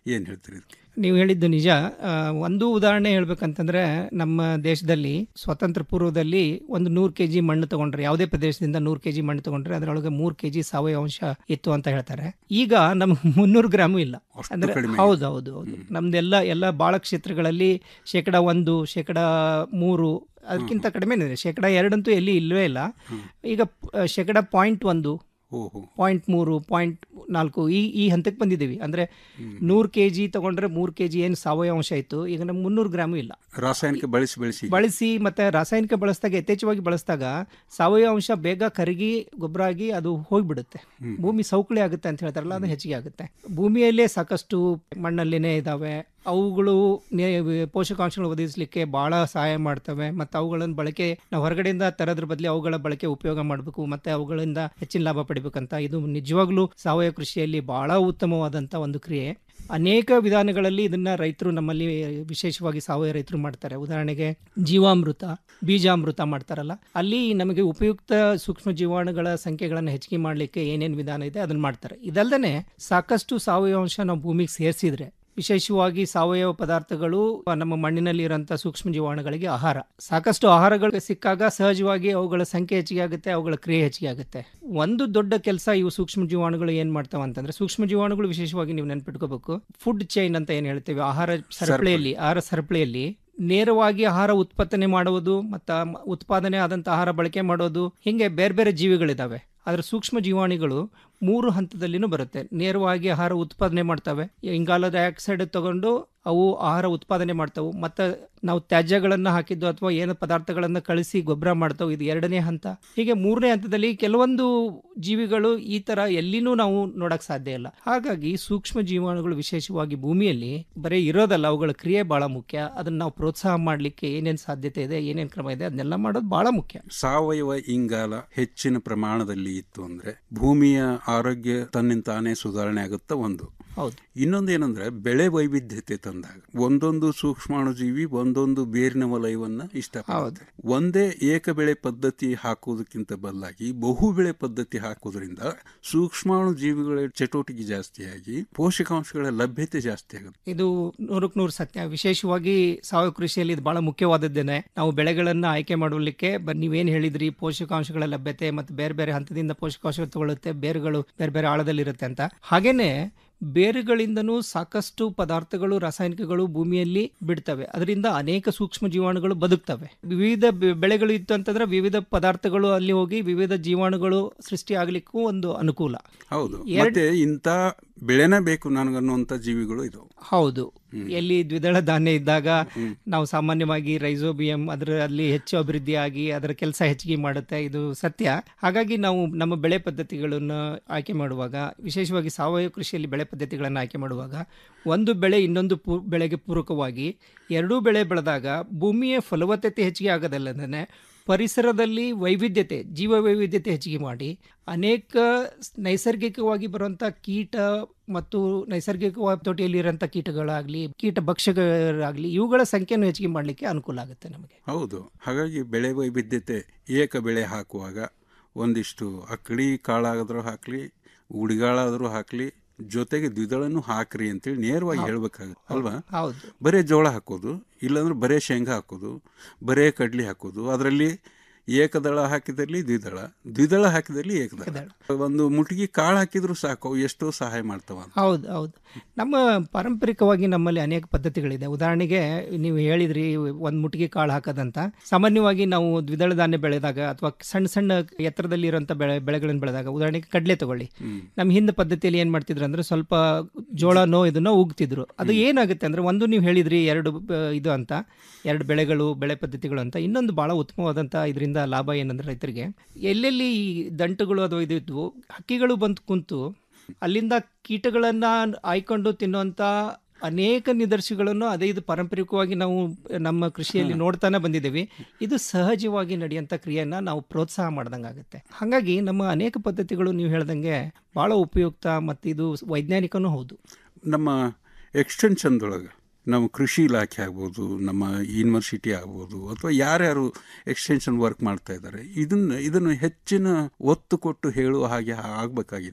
ಏನು ಹೇಳ್ತೀರಿ ಇದಕ್ಕೆ ನೀವು ಹೇಳಿದ್ದು ನಿಜ ಆ, ಒಂದು ಉದಾಹರಣೆ ಹೇಳ್ಬೇಕಂತಂದ್ರೆ ನಮ್ಮ ದೇಶದಲ್ಲಿ ಸ್ವಾತಂತ್ರ್ಯ ಪೂರ್ವದಲ್ಲಿ ಒಂದು ನೂರು ಕೆ ಜಿ ಮಣ್ಣು ತಗೊಂಡ್ರೆ ಯಾವುದೇ ಪ್ರದೇಶದಿಂದ ನೂರು ಕೆ ಜಿ ಮಣ್ಣು ತಗೊಂಡ್ರೆ ಅದರೊಳಗೆ ಮೂರು ಕೆ ಜಿ ಸಾವಯವ ಅಂಶ ಇತ್ತು ಅಂತ ಹೇಳ್ತಾರೆ ಈಗ ನಮ್ಗೆ ಮುನ್ನೂರು ಗ್ರಾಮು ಇಲ್ಲ ಅಂದ್ರೆ ಕಡಿಮೆ ಹೌದು ಹೌದು ಹೌದು ನಮ್ದೆಲ್ಲ ಎಲ್ಲ ಭಾಳ ಕ್ಷೇತ್ರಗಳಲ್ಲಿ ಶೇಕಡ ಒಂದು ಶೇಕಡ ಮೂರು ಅದಕ್ಕಿಂತ ಕಡಿಮೆ ಇದೆ ಶೇಕಡ ಎರಡಂತೂ ಎಲ್ಲಿ ಇಲ್ಲವೇ ಇಲ್ಲ ಈಗ ಪ- ಶೇಕಡ ಪಾಯಿಂಟ್ ಒಂದು ಓಹೋ ಪಾಯಿಂಟ್ ಮೂರು ಪಾಯಿಂಟ್ ನಾಲ್ಕು ಈ ಈ ಹಂತಕ್ಕೆ ಬಂದಿದ್ದೀವಿ ಅಂದರೆ ನೂರು ಕೆ ಜಿ ತೊಗೊಂಡ್ರೆ ಮೂರು ಕೆ ಜಿ ಏನು ಸಾವಯವ ಅಂಶ ಇತ್ತು ಈಗ ನಮ್ಗೆ ಮುನ್ನೂರು ಗ್ರಾಮು ಇಲ್ಲ ರಾಸಾಯನಿಕ ಬಳಸಿ ಬಳಸಿ ಬಳಸಿ ಮತ್ತೆ ರಾಸಾಯನಿಕ ಬಳಸಿದಾಗ ಯಥೇಚ್ಛವಾಗಿ ಬಳಸಿದಾಗ ಸಾವಯವ ಅಂಶ ಬೇಗ ಕರಗಿ ಗೊಬ್ಬರ ಆಗಿ ಅದು ಹೋಗ್ಬಿಡುತ್ತೆ ಭೂಮಿ ಸೌಕಳಿ ಆಗುತ್ತೆ ಅಂತ ಹೇಳ್ತಾರಲ್ಲ ಅದು ಹೆಚ್ಚಿಗೆ ಆಗುತ್ತೆ ಭೂಮಿಯಲ್ಲೇ ಸಾಕಷ್ಟು ಮಣ್ಣಲ್ಲಿನೇ ಇದಾವೆ ಅವುಗಳು ನೇ- ಪೋಷಕಾಂಶಗಳು ಒದಗಿಸಲಿಕ್ಕೆ ಬಹಳ ಸಹಾಯ ಮಾಡ್ತವೆ ಮತ್ತು ಅವುಗಳನ್ನು ಬಳಕೆ ನಾವು ಹೊರಗಡೆಯಿಂದ ತರೋದ್ರ ಬದಲು ಅವುಗಳ ಬಳಕೆ ಉಪಯೋಗ ಮಾಡಬೇಕು ಮತ್ತೆ ಅವುಗಳಿಂದ ಹೆಚ್ಚಿನ ಲಾಭ ಪಡಿಬೇಕಂತ ಇದು ನಿಜವಾಗ್ಲೂ ಸಾವಯವ ಕೃಷಿಯಲ್ಲಿ ಬಹಳ ಉತ್ತಮವಾದಂಥ ಒಂದು ಕ್ರಿಯೆ ಅನೇಕ ವಿಧಾನಗಳಲ್ಲಿ ಇದನ್ನ ರೈತರು ನಮ್ಮಲ್ಲಿ ವಿಶೇಷವಾಗಿ ಸಾವಯವ ರೈತರು ಮಾಡ್ತಾರೆ ಉದಾಹರಣೆಗೆ ಜೀವಾಮೃತ ಬೀಜಾಮೃತ ಮಾಡ್ತಾರಲ್ಲ ಅಲ್ಲಿ ನಮಗೆ ಉಪಯುಕ್ತ ಸೂಕ್ಷ್ಮ ಜೀವಾಣುಗಳ ಸಂಖ್ಯೆಗಳನ್ನು ಹೆಚ್ಚಿಗೆ ಮಾಡಲಿಕ್ಕೆ ಏನೇನು ವಿಧಾನ ಇದೆ ಅದನ್ನ ಮಾಡ್ತಾರೆ ಇದಲ್ಲದೆ ಸಾಕಷ್ಟು ಸಾವಯವ ಅಂಶ ನಾವು ಭೂಮಿಗೆ ಸೇರಿಸಿದ್ರೆ ವಿಶೇಷವಾಗಿ ಸಾವಯವ ಪದಾರ್ಥಗಳು ನಮ್ಮ ಮಣ್ಣಿನಲ್ಲಿ ಇರುವಂತಹ ಸೂಕ್ಷ್ಮ ಜೀವಾಣುಗಳಿಗೆ ಆಹಾರ ಸಾಕಷ್ಟು ಆಹಾರಗಳು ಸಿಕ್ಕಾಗ ಸಹಜವಾಗಿ ಅವುಗಳ ಸಂಖ್ಯೆ ಹೆಚ್ಚಿಗೆ ಆಗುತ್ತೆ ಅವುಗಳ ಕ್ರಿಯೆ ಹೆಚ್ಚಿಗೆ ಆಗುತ್ತೆ ಒಂದು ದೊಡ್ಡ ಕೆಲಸ ಇವು ಸೂಕ್ಷ್ಮ ಜೀವಾಣುಗಳು ಏನ್ ಮಾಡ್ತಾವ ಅಂತಂದ್ರೆ ಸೂಕ್ಷ್ಮ ಜೀವಾಣುಗಳು ವಿಶೇಷವಾಗಿ ನೀವು ನೆನ್ಪಿಟ್ಕೋಬೇಕು ಫುಡ್ ಚೈನ್ ಅಂತ ಏನ್ ಹೇಳ್ತೇವೆ ಆಹಾರ ಸರಪಳಿಯಲ್ಲಿ ಆಹಾರ ಸರಪಳಿಯಲ್ಲಿ ನೇರವಾಗಿ ಆಹಾರ ಉತ್ಪಾದನೆ ಮಾಡುವುದು ಮತ್ತು ಉತ್ಪಾದನೆ ಆದಂಥ ಆಹಾರ ಬಳಕೆ ಮಾಡೋದು ಹಿಂಗೆ ಬೇರೆ ಬೇರೆ ಜೀವಿಗಳಿದಾವೆ ಆದರೆ ಸೂಕ್ಷ್ಮ ಜೀವಾಣುಗಳು ಮೂರು ಹಂತದಲ್ಲಿನೂ ಬರುತ್ತೆ ನೇರವಾಗಿ ಆಹಾರ ಉತ್ಪಾದನೆ ಮಾಡ್ತವೆ ಇಂಗಾಲ ಡೈಆಕ್ಸೈಡ್ ತಗೊಂಡು ಅವು ಆಹಾರ ಉತ್ಪಾದನೆ ಮಾಡ್ತಾವು ಮತ್ತು ನಾವು ತ್ಯಾಜ್ಯಗಳನ್ನು ಹಾಕಿದ್ದು ಅಥವಾ ಏನು ಪದಾರ್ಥಗಳನ್ನು ಕಳಿಸಿ ಗೊಬ್ಬರ ಮಾಡ್ತಾವೆ ಇದು ಎರಡನೇ ಹಂತ ಹೀಗೆ ಮೂರನೇ ಹಂತದಲ್ಲಿ ಕೆಲವೊಂದು ಜೀವಿಗಳು ಈ ತರ ಎಲ್ಲಿನೂ ನಾವು ನೋಡಕ್ ಸಾಧ್ಯ ಇಲ್ಲ ಹಾಗಾಗಿ ಸೂಕ್ಷ್ಮ ಜೀವಾಣುಗಳು ವಿಶೇಷವಾಗಿ ಭೂಮಿಯಲ್ಲಿ ಬರೀ ಇರೋದಲ್ಲ ಅವುಗಳ ಕ್ರಿಯೆ ಬಹಳ ಮುಖ್ಯ ಅದನ್ನ ನಾವು ಪ್ರೋತ್ಸಾಹ ಮಾಡಲಿಕ್ಕೆ ಏನೇನು ಸಾಧ್ಯತೆ ಇದೆ ಏನೇನು ಕ್ರಮ ಇದೆ ಅದನ್ನೆಲ್ಲ ಮಾಡೋದು ಬಹಳ ಮುಖ್ಯ ಸಾವಯವ ಇಂಗಾಲ ಹೆಚ್ಚಿನ ಪ್ರಮಾಣದಲ್ಲಿ ಇತ್ತು ಅಂದ್ರೆ ಭೂಮಿಯ ಆರೋಗ್ಯ ತನ್ನಿಂದ ತಾನೇ ಸುಧಾರಣೆ ಆಗುತ್ತಾ ಒಂದು ಹೌದು ಇನ್ನೊಂದು ಏನಂದ್ರೆ ಬೆಳೆ ವೈವಿಧ್ಯತೆ ತಂದಾಗ ಒಂದೊಂದು ಸೂಕ್ಷ್ಮಾಣುಜೀವಿ ಒಂದೊಂದು ಬೇರಿನ ವಲಯವನ್ನ ಇಷ್ಟಪಡುತ್ತೆ ಒಂದೇ ಏಕ ಬೆಳೆ ಪದ್ಧತಿ ಹಾಕುವುದಕ್ಕಿಂತ ಬದಲಾಗಿ ಬಹು ಬೆಳೆ ಪದ್ಧತಿ ಹಾಕುವುದರಿಂದ ಸೂಕ್ಷ್ಮಾಣು ಜೀವಿಗಳ ಚಟುವಟಿಕೆ ಜಾಸ್ತಿಯಾಗಿ ಪೋಷಕಾಂಶಗಳ ಲಭ್ಯತೆ ಜಾಸ್ತಿ ಆಗುತ್ತೆ ಇದು ನೂರಕ್ಕೆ ನೂರು ಸತ್ಯ ವಿಶೇಷವಾಗಿ ಸಾವಯವ ಕೃಷಿಯಲ್ಲಿ ಇದು ಬಹಳ ಮುಖ್ಯವಾದದ್ದೇನೆ ನಾವು ಬೆಳೆಗಳನ್ನ ಆಯ್ಕೆ ಮಾಡಲಿಕ್ಕೆ ಬ- ನೀವೇನ್ ಹೇಳಿದ್ರಿ ಪೋಷಕಾಂಶಗಳ ಲಭ್ಯತೆ ಮತ್ತು ಬೇರೆ ಬೇರೆ ಹಂತದಿಂದ ಪೋಷಕಾಂಶ ತಗೊಳುತ್ತೆ ಬೇರುಗಳು ಬೇರೆ ಬೇರೆ ಆಳದಲ್ಲಿರುತ್ತೆ ಅಂತ ಹಾಗೇನೆ ಬೇರುಗಳಿಂದನೂ ಸಾಕಷ್ಟು ಪದಾರ್ಥಗಳು ರಾಸಾಯನಿಕಗಳು ಭೂಮಿಯಲ್ಲಿ ಬಿಡ್ತವೆ ಅದರಿಂದ ಅನೇಕ ಸೂಕ್ಷ್ಮ ಜೀವಾಣುಗಳು ಬದುಕ್ತವೆ ವಿವಿಧ ಬೆ- ಬೆಳೆಗಳು ಇತ್ತು ಅಂತಂದ್ರೆ ವಿವಿಧ ಪದಾರ್ಥಗಳು ಅಲ್ಲಿ ಹೋಗಿ ವಿವಿಧ ಜೀವಾಣುಗಳು ಸೃಷ್ಟಿ ಆಗ್ಲಿಕ್ಕೂ ಒಂದು ಅನುಕೂಲ ಹೌದು ಎರಡ್- ಮತ್ತೆ ಇಂಥ ಬೆಳೆನೇ ಬೇಕು ನನಗನ್ನುವಂತ ಜೀವಿಗಳು ಇದು ಹೌದು ಎಲ್ಲಿ ದ್ವಿದಳ ಧಾನ್ಯ ಇದ್ದಾಗ ನಾವು ಸಾಮಾನ್ಯವಾಗಿ ರೈಸೋಬಿಯಂ ಅದರ ಅಲ್ಲಿ ಹೆಚ್ಚು ಅಭಿವೃದ್ಧಿ ಆಗಿ ಅದರ ಕೆಲಸ ಹೆಚ್ಚಿಗೆ ಮಾಡುತ್ತೆ ಇದು ಸತ್ಯ ಹಾಗಾಗಿ ನಾವು ನಮ್ಮ ಬೆಳೆ ಪದ್ಧತಿಗಳನ್ನು ಆಯ್ಕೆ ಮಾಡುವಾಗ ವಿಶೇಷವಾಗಿ ಸಾವಯವ ಕೃಷಿಯಲ್ಲಿ ಬೆಳೆ ಪದ್ಧತಿಗಳನ್ನು ಆಯ್ಕೆ ಮಾಡುವಾಗ ಒಂದು ಬೆಳೆ ಇನ್ನೊಂದು ಪೂ ಬೆಳೆಗೆ ಪೂರಕವಾಗಿ ಎರಡೂ ಬೆಳೆ ಬೆಳೆದಾಗ ಭೂಮಿಯ ಫಲವತ್ತತೆ ಹೆಚ್ಚಿಗೆ ಆಗೋದಲ್ಲದೇ ಪರಿಸರದಲ್ಲಿ ವೈವಿಧ್ಯತೆ ಜೀವ ವೈವಿಧ್ಯತೆ ಹೆಚ್ಚಿಗೆ ಮಾಡಿ ಅನೇಕ ಸ್- ನೈಸರ್ಗಿಕವಾಗಿ ಬರುವಂಥ ಕೀಟ ಮತ್ತು ನೈಸರ್ಗಿಕವಾಗಿ ತೋಟಿಯಲ್ಲಿರುವಂಥ ಕೀಟಗಳಾಗಲಿ ಕೀಟ ಭಕ್ಷ್ಯಗಳಾಗಲಿ ಇವುಗಳ ಸಂಖ್ಯೆಯನ್ನು ಹೆಚ್ಚಿಗೆ ಮಾಡಲಿಕ್ಕೆ ಅನುಕೂಲ ಆಗುತ್ತೆ ನಮಗೆ ಹೌದು ಹಾಗಾಗಿ ಬೆಳೆ ವೈವಿಧ್ಯತೆ ಏಕ ಬೆಳೆ ಹಾಕುವಾಗ ಒಂದಿಷ್ಟು ಅಕ್ಕಡಿ ಕಾಳಾದರೂ ಹಾಕ್ಲಿ ಉಡಿಗಾಳಾದರೂ ಹಾಕ್ಲಿ ಜೊತೆಗೆ ದ್ವಿದಳನು ಹಾಕ್ರಿ ಅಂತೇಳಿ ನೇರವಾಗಿ ಹೌದು. ಹೇಳ್ಬೇಕಾಗುತ್ತೆ ಅಲ್ವಾ ಹೌದು ಬರೇ ಜೋಳ ಹಾಕೋದು ಇಲ್ಲಾಂದ್ರೆ ಬರೇ ಶೇಂಗಾ ಹಾಕೋದು ಬರೇ ಕಡ್ಲಿ ಹಾಕೋದು ಅದರಲ್ಲಿ ಏಕದಳ ಹಾಕಿದಲ್ಲಿ ದ್ವಿದಳ ದ್ವಿದಳ ಹಾಕಿದಲ್ಲಿ ಏಕದಳ ಒಂದು ಮುಟ್ಗಿ ಕಾಳು ಹಾಕಿದ್ರು ಸಾಕು ಅವು ಎಷ್ಟೋ ಸಹಾಯ ಮಾಡ್ತಾವ ಅಂತ. ಹೌದು ಹೌದು ನಮ್ಮ ಪಾರಂಪರಿಕವಾಗಿ ನಮ್ಮಲ್ಲಿ ಅನೇಕ ಪದ್ಧತಿಗಳಿದೆ ಉದಾಹರಣೆಗೆ ನೀವು ಹೇಳಿದ್ರಿ ಒಂದು ಮುಟ್ಟಿಗೆ ಕಾಳು ಹಾಕೋದಂತ ಸಾಮಾನ್ಯವಾಗಿ ನಾವು ದ್ವಿದಳ ಧಾನ್ಯ ಬೆಳೆದಾಗ ಅಥವಾ ಸಣ್ಣ ಸಣ್ಣ ಎತ್ತರದಲ್ಲಿ ಇರುವಂಥ ಬೆಳೆ ಬೆಳೆಗಳನ್ನು ಬೆಳೆದಾಗ ಉದಾಹರಣೆಗೆ ಕಡಲೆ ತಗೊಳ್ಳಿ ನಮ್ಮ ಹಿಂದೆ ಪದ್ಧತಿಯಲ್ಲಿ ಏನು ಮಾಡ್ತಿದ್ರು ಅಂದ್ರೆ ಸ್ವಲ್ಪ ಜೋಳನೋ ಇದನ್ನೋ ಉಗ್ತಿದ್ರು ಅದು ಏನಾಗುತ್ತೆ ಅಂದ್ರೆ ಒಂದು ನೀವು ಹೇಳಿದ್ರಿ ಎರಡು ಬ- ಇದು ಅಂತ ಎರಡು ಬೆಳೆಗಳು ಬೆಳೆ ಪದ್ಧತಿಗಳು ಅಂತ ಇನ್ನೊಂದು ಬಹಳ ಉತ್ತಮವಾದಂಥ ಇದರಿಂದ ಲಾಭ ಏನಂದ್ರೆ ರೈತರಿಗೆ ಎಲ್ಲೆಲ್ಲಿ ಈ ದಂಟುಗಳು ಅಥವಾ ಇದು ಇದ್ವು ಹಕ್ಕಿಗಳು ಬಂದು ಕುಂತು ಅಲ್ಲಿಂದ ಕೀಟಗಳನ್ನ ಆಯ್ಕೊಂಡು ತಿನ್ನುವಂತ ಅನೇಕ ನಿದರ್ಶಗಳನ್ನು ಅದೇ ಇದು ಪಾರಂಪರಿಕವಾಗಿ ನಾವು ನಮ್ಮ ಕೃಷಿಯಲ್ಲಿ ನೋಡ್ತಾನೆ ಬಂದಿದ್ದೀವಿ ಇದು ಸಹಜವಾಗಿ ನಡೆಯುವಂಥ ಕ್ರಿಯೆಯನ್ನ ನಾವು ಪ್ರೋತ್ಸಾಹ ಮಾಡ್ದಂಗಾಗುತ್ತೆ ಹಾಗಾಗಿ ನಮ್ಮ ಅನೇಕ ಪದ್ಧತಿಗಳು ನೀವು ಹೇಳ್ದಂಗೆ ಬಹಳ ಉಪಯುಕ್ತ ಮತ್ತು ಇದು ವೈಜ್ಞಾನಿಕನೂ ಹೌದು ನಮ್ಮ ಎಕ್ಸ್ಟೆನ್ಷನ್ದೊಳಗೆ ನಮ್ಮ ಕೃಷಿ ಇಲಾಖೆ ಆಗ್ಬೋದು ನಮ್ಮ ಯೂನಿವರ್ಸಿಟಿ ಆಗ್ಬೋದು ಅಥವಾ ಯಾರ್ಯಾರು ಎಕ್ಸ್ಟೆನ್ಷನ್ ವರ್ಕ್ ಮಾಡ್ತಾ ಇದ್ದಾರೆ ಇದನ್ನ ಇದನ್ನು ಹೆಚ್ಚಿನ ಒತ್ತು ಕೊಟ್ಟು ಹೇಳುವ ಹಾಗೆ ಆಗಬೇಕಾಗಿದೆ ಅಂತ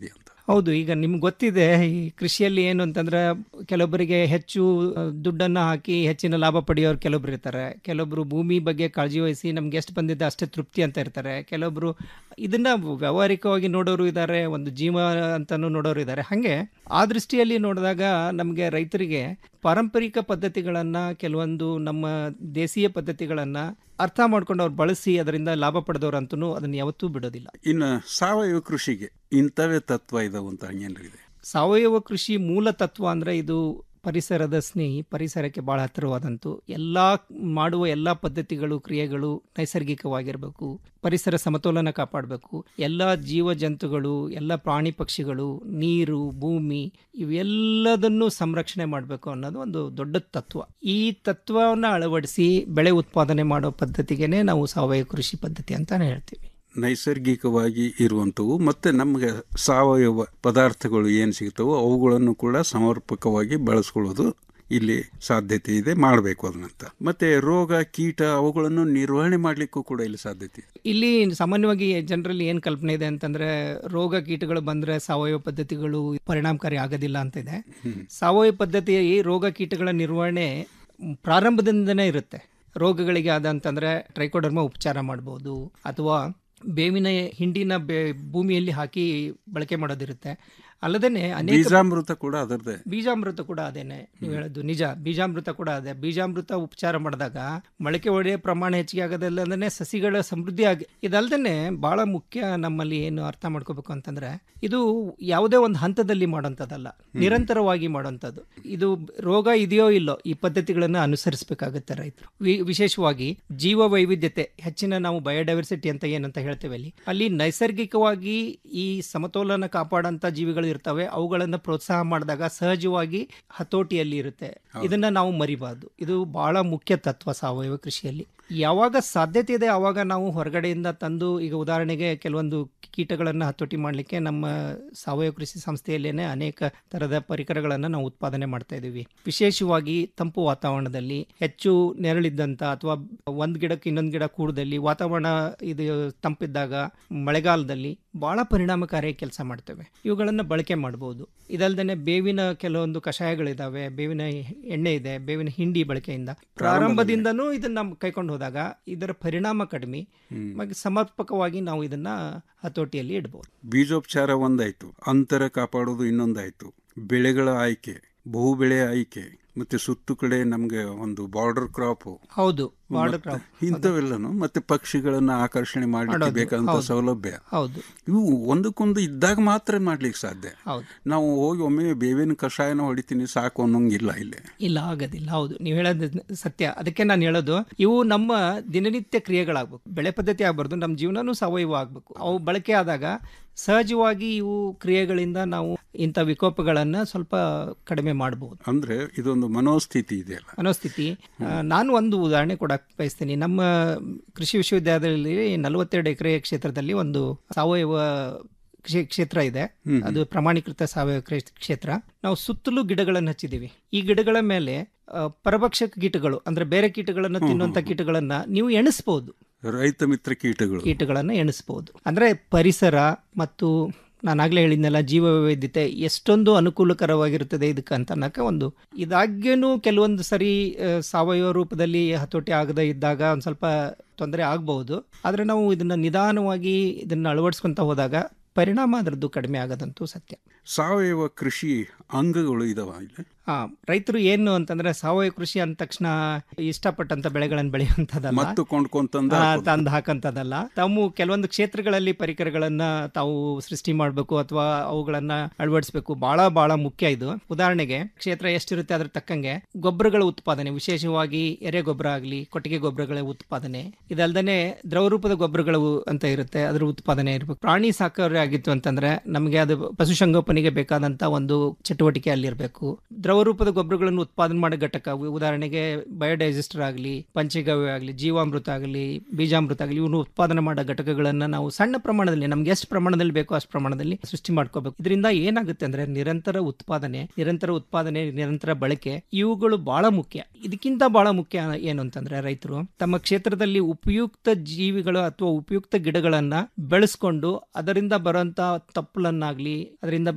ಹೌದು ಈಗ ನಿಮ್ಗೆ ಗೊತ್ತಿದೆ ಈ ಕೃಷಿಯಲ್ಲಿ ಏನು ಅಂತಂದ್ರೆ ಕೆಲವೊಬ್ಬರಿಗೆ ಹೆಚ್ಚು ಆ, ದುಡ್ಡನ್ನ ಹಾಕಿ ಹೆಚ್ಚಿನ ಲಾಭ ಪಡೆಯೋರು ಕೆಲವೊಬ್ರು ಇರ್ತಾರೆ ಕೆಲವೊಬ್ರು ಭೂಮಿ ಬಗ್ಗೆ ಕಾಳಜಿ ವಹಿಸಿ ನಮ್ಗೆ ಎಷ್ಟು ಬಂದಿದೆ ಅಷ್ಟೇ ತೃಪ್ತಿ ಅಂತ ಇರ್ತಾರೆ ಕೆಲವೊಬ್ರು ಇದನ್ನ ವ್ಯಾವಹಾರಿಕವಾಗಿ ನೋಡೋರು ಇದ್ದಾರೆ ಒಂದು ಜೀವ ಅಂತಾನು ನೋಡೋರು ಇದ್ದಾರೆ ಹಾಗೆ ಆ ದೃಷ್ಟಿಯಲ್ಲಿ ನೋಡಿದಾಗ ನಮಗೆ ರೈತರಿಗೆ ಪಾರಂಪರಿಕ ಪದ್ಧತಿಗಳನ್ನ ಕೆಲವೊಂದು ನಮ್ಮ ದೇಶೀಯ ಪದ್ಧತಿಗಳನ್ನ ಅರ್ಥ ಮಾಡ್ಕೊಂಡು ಅವ್ರು ಬಳಸಿ ಅದರಿಂದ ಲಾಭ ಪಡೆದವ್ರಂತೂ ಅದನ್ನ ಯಾವತ್ತೂ ಬಿಡೋದಿಲ್ಲ ಇನ್ನು ಸಾವಯವ ಕೃಷಿಗೆ ಇಂಥವೇ ತತ್ವ ಇದಾವ ಅಂತ ಹಂಗೇನ್ರಿದೆ ಸಾವಯವ ಕೃಷಿ ಮೂಲ ತತ್ವ ಅಂದ್ರೆ ಇದು ಪರಿಸರದ ಸ್ನೇಹಿ ಪರಿಸರಕ್ಕೆ ಬಹಳ ಹತ್ತಿರವಾದಂತು ಎಲ್ಲ ಮಾಡುವ ಎಲ್ಲ ಪದ್ಧತಿಗಳು ಕ್ರಿಯೆಗಳು ನೈಸರ್ಗಿಕವಾಗಿರಬೇಕು ಪರಿಸರ ಸಮತೋಲನ ಕಾಪಾಡಬೇಕು ಎಲ್ಲ ಜೀವ ಜಂತುಗಳು ಎಲ್ಲ ಪ್ರಾಣಿ ಪಕ್ಷಿಗಳು ನೀರು ಭೂಮಿ ಇವೆಲ್ಲದನ್ನು ಸಂರಕ್ಷಣೆ ಮಾಡಬೇಕು ಅನ್ನೋದು ಒಂದು ದೊಡ್ಡ ತತ್ವ ಈ ತತ್ವವನ್ನು ಅಳವಡಿಸಿ ಬೆಳೆ ಉತ್ಪಾದನೆ ಮಾಡೋ ಪದ್ಧತಿಗೆನೆ ನಾವು ಸಾವಯವ ಕೃಷಿ ಪದ್ಧತಿ ಅಂತಾನೆ ಹೇಳ್ತೀವಿ ನೈಸರ್ಗಿಕವಾಗಿ ಇರುವಂಥವು ಮತ್ತೆ ನಮಗೆ ಸಾವಯವ ಪದಾರ್ಥಗಳು ಏನು ಸಿಗ್ತವೋ ಅವುಗಳನ್ನು ಕೂಡ ಸಮರ್ಪಕವಾಗಿ ಬಳಸ್ಕೊಳ್ಳೋದು ಇಲ್ಲಿ ಸಾಧ್ಯತೆ ಇದೆ ಮಾಡಬೇಕು ಅದನ್ನಂತ ಮತ್ತೆ ರೋಗ ಕೀಟ ಅವುಗಳನ್ನು ನಿರ್ವಹಣೆ ಮಾಡಲಿಕ್ಕೂ ಕೂಡ ಇಲ್ಲಿ ಸಾಧ್ಯತೆ ಇದೆ ಇಲ್ಲಿ ಸಾಮಾನ್ಯವಾಗಿ ಜನರಲ್ಲಿ ಏನು ಕಲ್ಪನೆ ಇದೆ ಅಂತಂದ್ರೆ ರೋಗ ಕೀಟಗಳು ಬಂದ್ರೆ ಸಾವಯವ ಪದ್ಧತಿಗಳು ಪರಿಣಾಮಕಾರಿ ಆಗೋದಿಲ್ಲ ಅಂತ ಇದೆ ಸಾವಯವ ಪದ್ಧತಿ ರೋಗ ಕೀಟಗಳ ನಿರ್ವಹಣೆ ಪ್ರಾರಂಭದಿಂದನೇ ಇರುತ್ತೆ ರೋಗಗಳಿಗೆ ಆದಂತಂದ್ರೆ ಟ್ರೈಕೋಡರ್ಮ ಉಪಚಾರ ಮಾಡ್ಬೋದು ಅಥವಾ ಬೇವಿನ ಹಿಂಡಿನ ಬೇ ಭೂಮಿಯಲ್ಲಿ ಹಾಕಿ ಬಳಕೆ ಮಾಡೋದಿರುತ್ತೆ ಅಲ್ಲದೇನೆ ಅನೇಕ ಬೀಜಾಮೃತ ಕೂಡ ಅದರದೇ ಬೀಜಾಮೃತ ಕೂಡ ಅದೇನೆ ನೀವು ಹೇಳೋದು ನಿಜ ಬೀಜಾಮೃತ ಕೂಡ ಅದೇ ಬೀಜಾಮೃತ ಉಪಚಾರ ಮಾಡಿದಾಗ ಮೊಳಕೆ ಒಡೆಯ ಪ್ರಮಾಣ ಹೆಚ್ಚಿಗೆ ಆಗೋದಿಲ್ಲ ಅಂದ್ರೆ ಸಸಿಗಳ ಸಮೃದ್ಧಿ ಆಗಿ ಇದಲ್ದೇನೆ ಬಹಳ ಮುಖ್ಯ ನಮ್ಮಲ್ಲಿ ಏನು ಅರ್ಥ ಮಾಡ್ಕೋಬೇಕು ಅಂತಂದ್ರೆ ಇದು ಯಾವುದೇ ಒಂದು ಹಂತದಲ್ಲಿ ಮಾಡೋಂಥದ್ದಲ್ಲ ನಿರಂತರವಾಗಿ ಮಾಡೋಂಥದ್ದು ಇದು ರೋಗ ಇದೆಯೋ ಇಲ್ಲೋ ಈ ಪದ್ಧತಿಗಳನ್ನ ಅನುಸರಿಸಬೇಕಾಗುತ್ತೆ ರೈತರು ವಿ- ವಿಶೇಷವಾಗಿ ಜೀವ ವೈವಿಧ್ಯತೆ ಹೆಚ್ಚಿನ ನಾವು ಬಯೋಡೈವರ್ಸಿಟಿ ಅಂತ ಏನಂತ ಹೇಳ್ತೇವೆ ಅಲ್ಲಿ ಅಲ್ಲಿ ನೈಸರ್ಗಿಕವಾಗಿ ಈ ಸಮತೋಲನ ಕಾಪಾಡಂತ ಜೀವಿಗಳು ಇರ್ತವೆ ಅವುಗಳನ್ನ ಪ್ರೋತ್ಸಾಹ ಮಾಡಿದಾಗ ಸಹಜವಾಗಿ ಹತೋಟಿಯಲ್ಲಿ ಇರುತ್ತೆ ಇದನ್ನ ನಾವು ಮರಿಬಾರ್ದು ಇದು ಬಹಳ ಮುಖ್ಯ ತತ್ವ ಸಾವಯವ ಕೃಷಿಯಲ್ಲಿ ಯಾವಾಗ ಸಾಧ್ಯತೆ ಇದೆ ಆವಾಗ ನಾವು ಹೊರಗಡೆಯಿಂದ ತಂದು ಈಗ ಉದಾಹರಣೆಗೆ ಕೆಲವೊಂದು ಕೀಟಗಳನ್ನು ಹತೋಟಿ ಮಾಡಲಿಕ್ಕೆ ನಮ್ಮ ಸಾವಯವ ಕೃಷಿ ಸಂಸ್ಥೆಯಲ್ಲೇನೆ ಅನೇಕ ತರದ ಪರಿಕರಗಳನ್ನು ನಾವು ಉತ್ಪಾದನೆ ಮಾಡ್ತಾ ಇದ್ದೀವಿ ವಿಶೇಷವಾಗಿ ತಂಪು ವಾತಾವರಣದಲ್ಲಿ ಹೆಚ್ಚು ನೆರಳಿದ್ದಂಥ ಅಥವಾ ಒಂದು ಗಿಡಕ್ಕೆ ಇನ್ನೊಂದು ಗಿಡ ಕೂಡದಲ್ಲಿ ವಾತಾವರಣ ಇದು ತಂಪಿದ್ದಾಗ ಮಳೆಗಾಲದಲ್ಲಿ ಬಹಳ ಪರಿಣಾಮಕಾರಿ ಕೆಲಸ ಮಾಡ್ತೇವೆ ಇವುಗಳನ್ನು ಬಳಕೆ ಮಾಡ್ಬೋದು ಇದಲ್ದೇನೆ ಬೇವಿನ ಕೆಲವೊಂದು ಕಷಾಯಗಳಿದಾವೆ ಬೇವಿನ ಎಣ್ಣೆ ಇದೆ ಬೇವಿನ ಹಿಂಡಿ ಬಳಕೆಯಿಂದ ಪ್ರಾರಂಭದಿಂದನೂ ಇದನ್ನ ಕೈಕೊಂಡು ಹೋದಾಗ ಇದರ ಪರಿಣಾಮ ಕಡಿಮೆ ಮತ್ತು ಸಮರ್ಪಕವಾಗಿ ನಾವು ಇದನ್ನ ಹತೋಟಿಯಲ್ಲಿ ಇಡ್ಬೋದು ಬೀಜೋಪಚಾರ ಒಂದಾಯ್ತು ಅಂತರ ಕಾಪಾಡೋದು ಇನ್ನೊಂದಾಯ್ತು ಬೆಳೆಗಳ ಆಯ್ಕೆ ಬಹು ಬೆಳೆ ಆಯ್ಕೆ ಮತ್ತೆ ಸುತ್ತು ಕಡೆ ನಮ್ಗೆ ಒಂದು ಬಾರ್ಡರ್ ಕ್ರಾಪ್ ಹೌದು ಬಾರ್ಡರ್ ಕ್ರಾಪ್ ಇಂಥವೆಲ್ಲನು ಮತ್ತೆ ಪಕ್ಷಿಗಳನ್ನ ಆಕರ್ಷಣೆ ಮಾಡ್ಲಿಕ್ಕೆ ಮಾಡೋದು, ಬೇಕಾದಂತ ಹೌದು. ಸೌಲಭ್ಯ ಹೌದು ಇವು ಒಂದಕ್ಕೊಂದು ಇದ್ದಾಗ ಮಾತ್ರ ಮಾಡ್ಲಿಕ್ಕೆ ಸಾಧ್ಯ ಹೌದು ನಾವು ಹೋಗಿ ಒಮ್ಮೆ ಬೇವಿನ ಕಷಾಯನ ಹೊಡಿತೀನಿ ಸಾಕು ಅನ್ನೋಂಗಿಲ್ಲ ಇಲ್ಲಿ ಇಲ್ಲ ಆಗೋದಿಲ್ಲ ಹೌದು ನೀವು ಹೇಳೋದು ಸತ್ಯ ಅದಕ್ಕೆ ನಾನು ಹೇಳೋದು ಇವು ನಮ್ಮ ದಿನನಿತ್ಯ ಕ್ರಿಯೆಗಳಾಗಬೇಕು ಬೆಳೆ ಪದ್ಧತಿ ಆಗ್ಬಾರ್ದು ನಮ್ಮ ಜೀವನನೂ ಸಾವಯವ ಆಗಬೇಕು ಅವು ಬಳಕೆ ಆದಾಗ ಸಹಜವಾಗಿ ಇವು ಕ್ರಿಯೆಗಳಿಂದ ನಾವು ಇಂಥ ವಿಕೋಪಗಳನ್ನ ಸ್ವಲ್ಪ ಕಡಿಮೆ ಮಾಡಬಹುದು ಅಂದ್ರೆ ಇದೊಂದು ಮನೋಸ್ಥಿತಿ ಇದೆಯಲ್ಲ ಮನೋಸ್ಥಿತಿ ಆ, ನಾನು ಒಂದು ಉದಾಹರಣೆ ಕೊಡಕ್ ಬಯಸ್ತೀನಿ ನಮ್ಮ ಕೃಷಿ ವಿಶ್ವವಿದ್ಯಾಲಯದಲ್ಲಿ ನಲವತ್ತೆರಡು ಎಕರೆ ಕ್ಷೇತ್ರದಲ್ಲಿ ಒಂದು ಸಾವಯವ ಕೃಷಿ ಕ್ಷೇತ್ರ ಇದೆ ಹ್ಮ್. ಅದು ಪ್ರಮಾಣೀಕೃತ ಸಾವಯವ ಕೃಷಿ ಕ್ಷೇತ್ರ ನಾವು ಸುತ್ತಲೂ ಗಿಡಗಳನ್ನು ಹಚ್ಚಿದ್ದೀವಿ ಈ ಗಿಡಗಳ ಮೇಲೆ ಆ, ಪರಭಕ್ಷಕ ಕೀಟಗಳು ಅಂದ್ರೆ ಬೇರೆ ಕೀಟಗಳನ್ನ ಹ್ಮ್, ತಿನ್ನುವಂತ ಹ್ಮ್. ಕೀಟಗಳನ್ನ ನೀವು ಎಣಿಸ್ಬೋದು ರೈತ ಮಿತ್ರ ಕೀಟಗಳು ಕೀಟಗಳನ್ನ ಎಣಿಸ್ಬೋದು ಅಂದ್ರೆ ಪರಿಸರ ಮತ್ತು ನಾನಾಗ್ಲೇ ಹೇಳಿದ್ನಲ್ಲ ಜೀವ ವೈವಿಧ್ಯತೆ ಎಷ್ಟೊಂದು ಅನುಕೂಲಕರವಾಗಿರುತ್ತದೆ ಇದಕ್ಕೆ ಅಂತ ಅನ್ನಕ್ಕೆ ಒಂದು ಇದಾಗ್ಯೂ ಕೆಲವೊಂದು ಸರಿ ಆ, ಸಾವಯವ ರೂಪದಲ್ಲಿ ಹತೋಟಿ ಆಗದೆ ಇದ್ದಾಗ ಒಂದು ಸ್ವಲ್ಪ ತೊಂದರೆ ಆಗಬಹುದು ಆದರೆ ನಾವು ಇದನ್ನ ನಿಧಾನವಾಗಿ ಇದನ್ನ ಅಳವಡಿಸ್ಕೊಂತ ಹೋದಾಗ ಪರಿಣಾಮ ಅದರದ್ದು ಕಡಿಮೆ ಆಗೋದಂತೂ ಸತ್ಯ ಸಾವಯವ ಕೃಷಿ ಅಂಗಗಳು ಇದಾವ ಇಲ್ಲಿ ಆ, ರೈತರು ಏನು ಅಂತಂದ್ರೆ ಸಾವಯವ ಕೃಷಿ ಅಂದ ತಕ್ಷಣ ಇಷ್ಟಪಟ್ಟಂತ ಬೆಳೆಗಳನ್ನು ಬೆಳೆಯುವಂಥದ್ದಲ್ಲ ಮತ್ತು ಕೊಂಡ್ಕೊಂತಂದ ಆ, ಹಾಕೋದು. ತಂದು ಹಾಕಂತದಲ್ಲ ತಾವು ಕೆಲವೊಂದು ಕ್ಷೇತ್ರಗಳಲ್ಲಿ ಪರಿಕರಗಳನ್ನ ತಾವು ಸೃಷ್ಟಿ ಮಾಡಬೇಕು ಅಥವಾ ಅವುಗಳನ್ನ ಅಳವಡಿಸಬೇಕು ಬಹಳ ಬಹಳ ಮುಖ್ಯ ಇದು ಉದಾಹರಣೆಗೆ ಕ್ಷೇತ್ರ ಎಷ್ಟಿರುತ್ತೆ ಅದ್ರ ತಕ್ಕಂಗೆ ಗೊಬ್ಬರಗಳ ಉತ್ಪಾದನೆ ವಿಶೇಷವಾಗಿ ಎರೆ ಗೊಬ್ಬರ ಆಗಲಿ ಕೊಟ್ಟಿಗೆ ಗೊಬ್ಬರಗಳ ಉತ್ಪಾದನೆ ಇದಲ್ದೇನೆ ದ್ರವರೂಪದ ಗೊಬ್ಬರಗಳು ಅಂತ ಇರುತ್ತೆ ಅದ್ರ ಉತ್ಪಾದನೆ ಇರಬೇಕು ಪ್ರಾಣಿ ಸಾಕವ್ರೆ ಆಗಿತ್ತು ಅಂತಂದ್ರೆ ನಮಗೆ ಅದು ಪಶುಸಂಗೋಪನೆಗೆ ಬೇಕಾದಂತ ಒಂದು ಚಟುವಟಿಕೆ ಅಲ್ಲಿರಬೇಕು ದ್ರವರೂಪದ ಗೊಬ್ಬರಗಳನ್ನು ಉತ್ಪಾದನೆ ಮಾಡೋ ಘಟಕ ಉ- ಉದಾಹರಣೆಗೆ ಬಯೋಡೈಜೆಸ್ಟರ್ ಆಗಲಿ ಪಂಚಗವ್ಯ ಆಗಲಿ ಜೀವಾಮೃತ ಆಗಲಿ ಬೀಜಾಮೃತ ಆಗಲಿ ಇವನ್ನು ಉತ್ಪಾದನೆ ಮಾಡೋ ಘಟಕಗಳನ್ನ ನಾವು ಸಣ್ಣ ಪ್ರಮಾಣದಲ್ಲಿ ನಮ್ಗೆ ಎಷ್ಟು ಪ್ರಮಾಣದಲ್ಲಿ ಬೇಕೋ ಅಷ್ಟು ಪ್ರಮಾಣದಲ್ಲಿ ಸೃಷ್ಟಿ ಮಾಡ್ಕೋಬೇಕು ಇದರಿಂದ ಏನಾಗುತ್ತೆ ಅಂದ್ರೆ ನಿರಂತರ ಉತ್ಪಾದನೆ ನಿರಂತರ ಉತ್ಪಾದನೆ ನಿರಂತರ ಬಳಕೆ ಇವುಗಳು ಬಹಳ ಮುಖ್ಯ ಇದಕ್ಕಿಂತ ಬಹಳ ಮುಖ್ಯ ಏನು ಅಂತಂದ್ರೆ ರೈತರು ತಮ್ಮ ಕ್ಷೇತ್ರದಲ್ಲಿ ಉಪಯುಕ್ತ ಜೀವಿಗಳು ಅಥವಾ ಉಪಯುಕ್ತ ಗಿಡಗಳನ್ನ ಬೆಳೆಸ್ಕೊಂಡು ಅದರಿಂದ ಬರುವಂತ ತಪ್ಪಲನ್ನಾಗ್ಲಿ ಅದರಿಂದ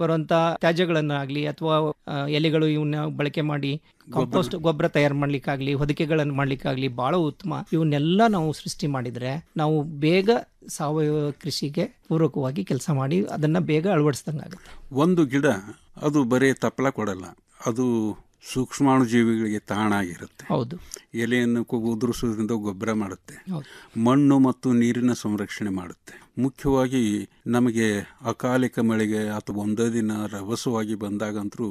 ಬರುವಂತ ತ್ಯಾಜ್ಯಗಳನ್ನಾಗ್ಲಿ ಅಥವಾ ಆ, ಎಲೆಗಳು ಇವನ್ನ ಬಳಕೆ ಮಾಡಿ ಕಾಂಪೋಸ್ಟ್ ಗೊಬ್ಬರ ತಯಾರು ಮಾಡ್ಲಿಕ್ಕಾಗ್ಲಿ ಹೊದಿಕೆಗಳನ್ನು ಮಾಡ್ಲಿಕ್ಕಾಗ್ಲಿ ಬಹಳ ಉತ್ತಮ ಇವನ್ನೆಲ್ಲ ನಾವು ಸೃಷ್ಟಿ ಮಾಡಿದ್ರೆ ನಾವು ಬೇಗ ಸಾವಯವ ಕೃಷಿಗೆ ಪೂರಕವಾಗಿ ಕೆಲಸ ಮಾಡಿ ಅದನ್ನ ಬೇಗ ಅಳವಡಿಸ್ದಂಗಾಗುತ್ತೆ ಒಂದು ಗಿಡ ಅದು ಬರೀ ತಪ್ಪಲ ಕೊಡಲ್ಲ ಅದು ಸೂಕ್ಷ್ಮಾಣು ಜೀವಿಗಳಿಗೆ ತಾಣ ಆಗಿರುತ್ತೆ ಹೌದು ಎಲೆಯನ್ನು ಕು- ಉದುರಿಸೋದ್ರಿಂದ ಗೊಬ್ಬರ ಮಾಡುತ್ತೆ ಹೌದು. ಮಣ್ಣು ಮತ್ತು ನೀರಿನ ಸಂರಕ್ಷಣೆ ಮಾಡುತ್ತೆ ಮುಖ್ಯವಾಗಿ ನಮಗೆ ಅಕಾಲಿಕ ಮಳೆಗೆ ಅಥವಾ ಒಂದೇ ದಿನ ರಭಸವಾಗಿ ಬಂದಾಗಂತರೂ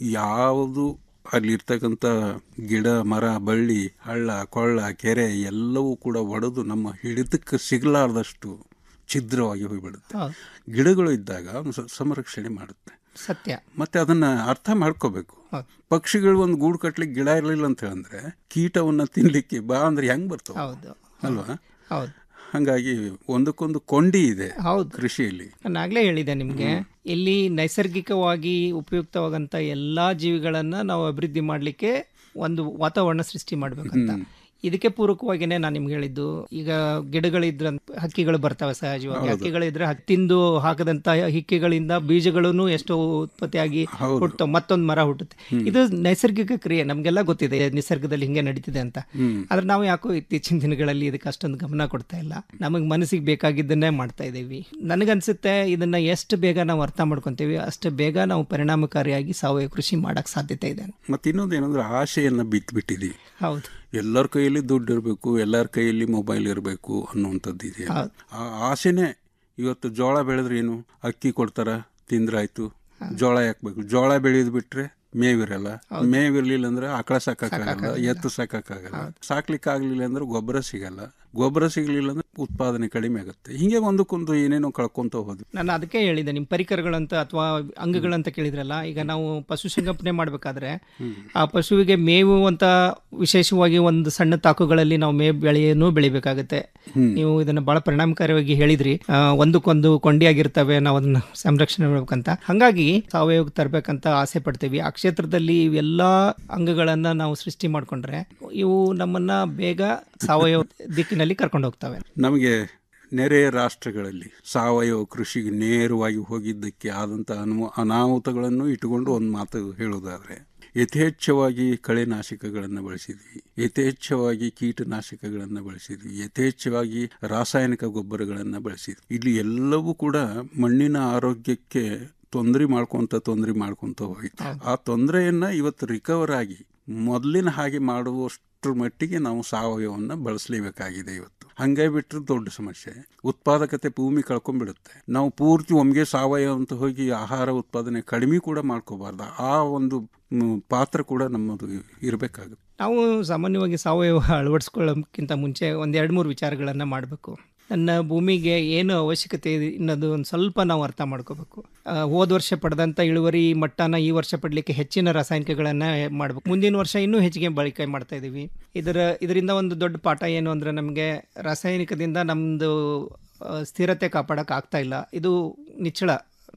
ಯಾವುದು ಅಲ್ಲಿರ್ತಕ್ಕಂಥ ಗಿಡ ಮರ ಬಳ್ಳಿ ಹಳ್ಳ ಕೊಳ್ಳ ಕೆರೆ ಎಲ್ಲವೂ ಕೂಡ ಒಡೆದು ನಮ್ಮ ಹಿಡಿತಕ್ಕೆ ಸಿಗಲಾರ್ದಷ್ಟು ಛಿದ್ರವಾಗಿ ಹೋಗಿಬಿಡುತ್ತೆ ಹೌದು. ಗಿಡಗಳು ಇದ್ದಾಗ ಅವ್ನು ಸ- ಸಂರಕ್ಷಣೆ ಮಾಡುತ್ತೆ ಸತ್ಯ ಮತ್ತೆ ಅದನ್ನ ಅರ್ಥ ಮಾಡ್ಕೋಬೇಕು ಹೌದು. ಪಕ್ಷಿಗಳು ಒಂದು ಗೂಡು ಕಟ್ಲಿಕ್ಕೆ ಗಿಡ ಇರಲಿಲ್ಲ ಅಂತ ಹೇಳಿದ್ರೆ ಕೀಟವನ್ನ ತಿನ್ಲಿಕ್ಕೆ ಬಾ ಅಂದ್ರೆ ಹೆಂಗ್ ಬರ್ತಾವ ಹೌದು ಅಲ್ವಾ ಹೌದು ಹಂಗಾಗಿ ಒಂದಕ್ಕೊಂದು ಕೊಂಡಿ ಇದೆ ಹೌದು ಕೃಷಿಯಲ್ಲಿ ನಾನು ಆಗ್ಲೇ ಹೇಳಿದೆ ನಿಮ್ಗೆ ಇಲ್ಲಿ ನೈಸರ್ಗಿಕವಾಗಿ ಉಪಯುಕ್ತವಾಗಂತ ಎಲ್ಲಾ ಜೀವಿಗಳನ್ನ ನಾವು ಅಭಿವೃದ್ಧಿ ಮಾಡ್ಲಿಕ್ಕೆ ಒಂದು ವಾತಾವರಣ ಸೃಷ್ಟಿ ಮಾಡ್ಬೇಕಂತ ಇದಕ್ಕೆ ಪೂರಕವಾಗಿನೇ ನಾನು ನಿಮ್ಗೆ ಹೇಳಿದ್ದು ಈಗ ಗಿಡಗಳಿದ್ರ ಹಕ್ಕಿಗಳು ಬರ್ತವೆ ಸಹಜವಾಗಿ ಹೌದು. ಹಕ್ಕಿಗಳಿದ್ರೆ ಹಕ್ಕಿ ತಿಂದು ಹಾಕದಂತ ಹಿಕ್ಕಿಗಳಿಂದ ಬೀಜಗಳನ್ನು ಎಷ್ಟೋ ಉತ್ಪತ್ತಿಯಾಗಿ ಹೌದು. ಹುಟ್ಟುತ್ತವೆ ಮತ್ತೊಂದು ಮರ ಹುಟ್ಟುತ್ತೆ ಇದು ನೈಸರ್ಗಿಕ ಕ್ರಿಯೆ ನಮ್ಗೆಲ್ಲ ಗೊತ್ತಿದೆ ನಿಸರ್ಗದಲ್ಲಿ ಹಿಂಗೆ ನಡೀತಿದೆ ಅಂತ ಹ್ಮ್. ಆದ್ರೆ ನಾವು ಯಾಕೋ ಇತ್ತೀಚಿನ ದಿನಗಳಲ್ಲಿ ಇದಕ್ಕೆ ಅಷ್ಟೊಂದು ಗಮನ ಕೊಡ್ತಾ ಇಲ್ಲ ನಮಗೆ ಮನಸ್ಸಿಗೆ ಬೇಕಾಗಿದ್ದನ್ನೇ ಮಾಡ್ತಾ ಇದ್ದೀವಿ ನನಗನ್ಸುತ್ತೆ ಇದನ್ನ ಎಷ್ಟು ಬೇಗ ನಾವು ಅರ್ಥ ಮಾಡ್ಕೊಂತೀವಿ ಅಷ್ಟು ಬೇಗ ನಾವು ಪರಿಣಾಮಕಾರಿಯಾಗಿ ಸಾವಯವ ಕೃಷಿ ಮಾಡಕ್ ಸಾಧ್ಯತೆ ಇದೆ ಮತ್ತೆ ಇನ್ನೊಂದು ಏನಂದ್ರೆ ಆಸೆಯನ್ನ ಬಿಟ್ಬಿಟ್ಟಿದೀವಿ ಹೌದು ಎಲ್ಲರ ಕೈಯಲ್ಲಿ ದುಡ್ಡು ಇರಬೇಕು ಎಲ್ಲರ ಕೈಯಲ್ಲಿ ಮೊಬೈಲ್ ಇರಬೇಕು ಅನ್ನುವಂಥದ್ದು ಇದೆ ಹೌದು. ಆ ಆಸೆನೇ ಇವತ್ತು ಜೋಳ ಬೆಳೆದ್ರೆ ಏನು ಅಕ್ಕಿ ಕೊಡ್ತಾರ ತಿಂದ್ರಾಯ್ತು ಜೋಳ ಯಾಕಬೇಕು ಜೋಳ ಬೆಳೆಯೋದು ಬಿಟ್ರೆ ಮೇವಿರಲ್ಲ ಮೇವಿರ್ಲಿಲ್ಲ ಅಂದ್ರೆ ಆಕಳ ಸಾಕಾಗಲ್ಲ ಎತ್ತು ಸಾಕಾಗಲ್ಲ ಸಾಕ್ಲಿಕ್ಕೆ ಆಗ್ಲಿಲ್ಲ ಅಂದ್ರೆ ಗೊಬ್ಬರ ಸಿಗಲ್ಲ ಗೊಬ್ಬರ ಸಿಗ್ಲಿಲ್ಲ ಅಂದ್ರೆ ಉತ್ಪಾದನೆ ಕಡಿಮೆ ಆಗುತ್ತೆ ಹಿಂಗೆ ಒಂದಕ್ಕೊಂದು ಏನೇನೋ ಕಳ್ಕೊಂತ ಹೋದ್ವಿ ನಾನು ಅದಕ್ಕೆ ಹೇಳಿದೆ ನಿಮ್ಮ ಪರಿಕರಗಳಂತ ಅಥವಾ ಅಂಗಗಳಂತ ಕೇಳಿದ್ರಲ್ಲ ಈಗ ನಾವು ಪಶು ಸಂಗೋಪನೆ ಮಾಡಬೇಕಾದ್ರೆ ಆ ಪಶುವಿಗೆ ಮೇವು ಅಂತ ವಿಶೇಷವಾಗಿ ಒಂದು ಸಣ್ಣ ತಾಕುಗಳಲ್ಲಿ ನಾವು ಮೇವು ಬೆಳೆಯನ್ನು ಬೆಳಿಬೇಕಾಗುತ್ತೆ ನೀವು ಇದನ್ನ ಬಹಳ ಪರಿಣಾಮಕಾರಿಯಾಗಿ ಹೇಳಿದ್ರಿ ಆ, ಒಂದಕ್ಕೊಂದು ಕೊಂಡಿಯಾಗಿರ್ತವೆ ನಾವು ಅದನ್ನ ಸಂರಕ್ಷಣೆ ಮಾಡ್ಬೇಕಂತ ಹಾಗಾಗಿ ಸಾವಯವ ತರಬೇಕಂತ ಆಸೆ ಪಡ್ತೀವಿ ಆ ಕ್ಷೇತ್ರದಲ್ಲಿ ಇವೆಲ್ಲಾ ಅಂಗಗಳನ್ನ ನಾವು ಸೃಷ್ಟಿ ಮಾಡ್ಕೊಂಡ್ರೆ ಇವು ನಮ್ಮನ್ನ ಬೇಗ ಸಾವಯವ ದಿಕ್ಕಿನಲ್ಲಿ ಕರ್ಕೊಂಡು ಹೋಗ್ತವೆ ನಮಗೆ ನೆರೆಯ ರಾಷ್ಟ್ರಗಳಲ್ಲಿ ಸಾವಯವ ಕೃಷಿಗೆ ನೇರವಾಗಿ ಹೋಗಿದ್ದಕ್ಕೆ ಆದಂಥ ಅನು ಅನಾಹುತಗಳನ್ನು ಇಟ್ಟುಕೊಂಡು ಒಂದು ಮಾತು ಹೇಳೋದಾದ್ರೆ ಯಥೇಚ್ಛವಾಗಿ ಕಳೆನಾಶಕಗಳನ್ನು ಬಳಸಿದ್ವಿ ಯಥೇಚ್ಛವಾಗಿ ಕೀಟನಾಶಕಗಳನ್ನು ಬಳಸಿದ್ವಿ ಯಥೇಚ್ಛವಾಗಿ ರಾಸಾಯನಿಕ ಗೊಬ್ಬರಗಳನ್ನು ಬಳಸಿದ್ವಿ ಇಲ್ಲಿ ಎಲ್ಲವೂ ಕೂಡ ಮಣ್ಣಿನ ಆರೋಗ್ಯಕ್ಕೆ ತೊಂದರೆ ಮಾಡ್ಕೊಂತ ತೊಂದರೆ ಮಾಡ್ಕೊಂತ ಹೋಯ್ತು ಆ ತೊಂದರೆಯನ್ನ ಇವತ್ತು ರಿಕವರ್ ಆಗಿ ಮೊದಲಿನ ಹಾಗೆ ಮಾಡುವಷ್ಟರ ಮಟ್ಟಿಗೆ ನಾವು ಸಾವಯವನ್ನ ಬಳಸಲೇಬೇಕಾಗಿದೆ ಇವತ್ತು ಹಂಗೆ ಬಿಟ್ಟರೆ ದೊಡ್ಡ ಸಮಸ್ಯೆ ಉತ್ಪಾದಕತೆ ಭೂಮಿ ಕಳ್ಕೊಂಡ್ಬಿಡುತ್ತೆ ನಾವು ಪೂರ್ತಿ ಒಮ್ಗೆ ಸಾವಯವ ಅಂತ ಹೋಗಿ ಆಹಾರ ಉತ್ಪಾದನೆ ಕಡಿಮೆ ಕೂಡ ಮಾಡ್ಕೋಬಾರ್ದು ಆ ಒಂದು ಮ್, ಪಾತ್ರ ಕೂಡ ನಮ್ಮದು ಇರಬೇಕಾಗುತ್ತೆ ನಾವು ಸಾಮಾನ್ಯವಾಗಿ ಸಾವಯವ ಅಳವಡಿಸ್ಕೊಳ್ಳೋಕ್ಕಿಂತ ಮುಂಚೆ ಒಂದು ಎರಡು ಮೂರು ವಿಚಾರಗಳನ್ನು ಮಾಡಬೇಕು ನನ್ನ ಭೂಮಿಗೆ ಏನು ಅವಶ್ಯಕತೆ ಇದೆ ಅನ್ನೋದು ಒಂದು ಸ್ವಲ್ಪ ನಾವು ಅರ್ಥ ಮಾಡ್ಕೋಬೇಕು ಹೋದ ವರ್ಷ ಪಡೆದಂಥ ಇಳುವರಿ ಮಟ್ಟನ ಈ ವರ್ಷ ಪಡಲಿಕ್ಕೆ ಹೆಚ್ಚಿನ ರಾಸಾಯನಿಕಗಳನ್ನು ಮಾಡಬೇಕು ಮುಂದಿನ ವರ್ಷ ಇನ್ನೂ ಹೆಚ್ಚಿಗೆ ಬಳಕೆ ಮಾಡ್ತಾ ಇದ್ದೀವಿ ಇದರ ಇದರಿಂದ ಒಂದು ದೊಡ್ಡ ಪಾಠ ಏನು ಅಂದರೆ ನಮಗೆ ರಾಸಾಯನಿಕದಿಂದ ನಮ್ಮದು ಸ್ಥಿರತೆ ಕಾಪಾಡೋಕೆ ಆಗ್ತಾ ಇಲ್ಲ ಇದು ನಿಚ್ಚಳ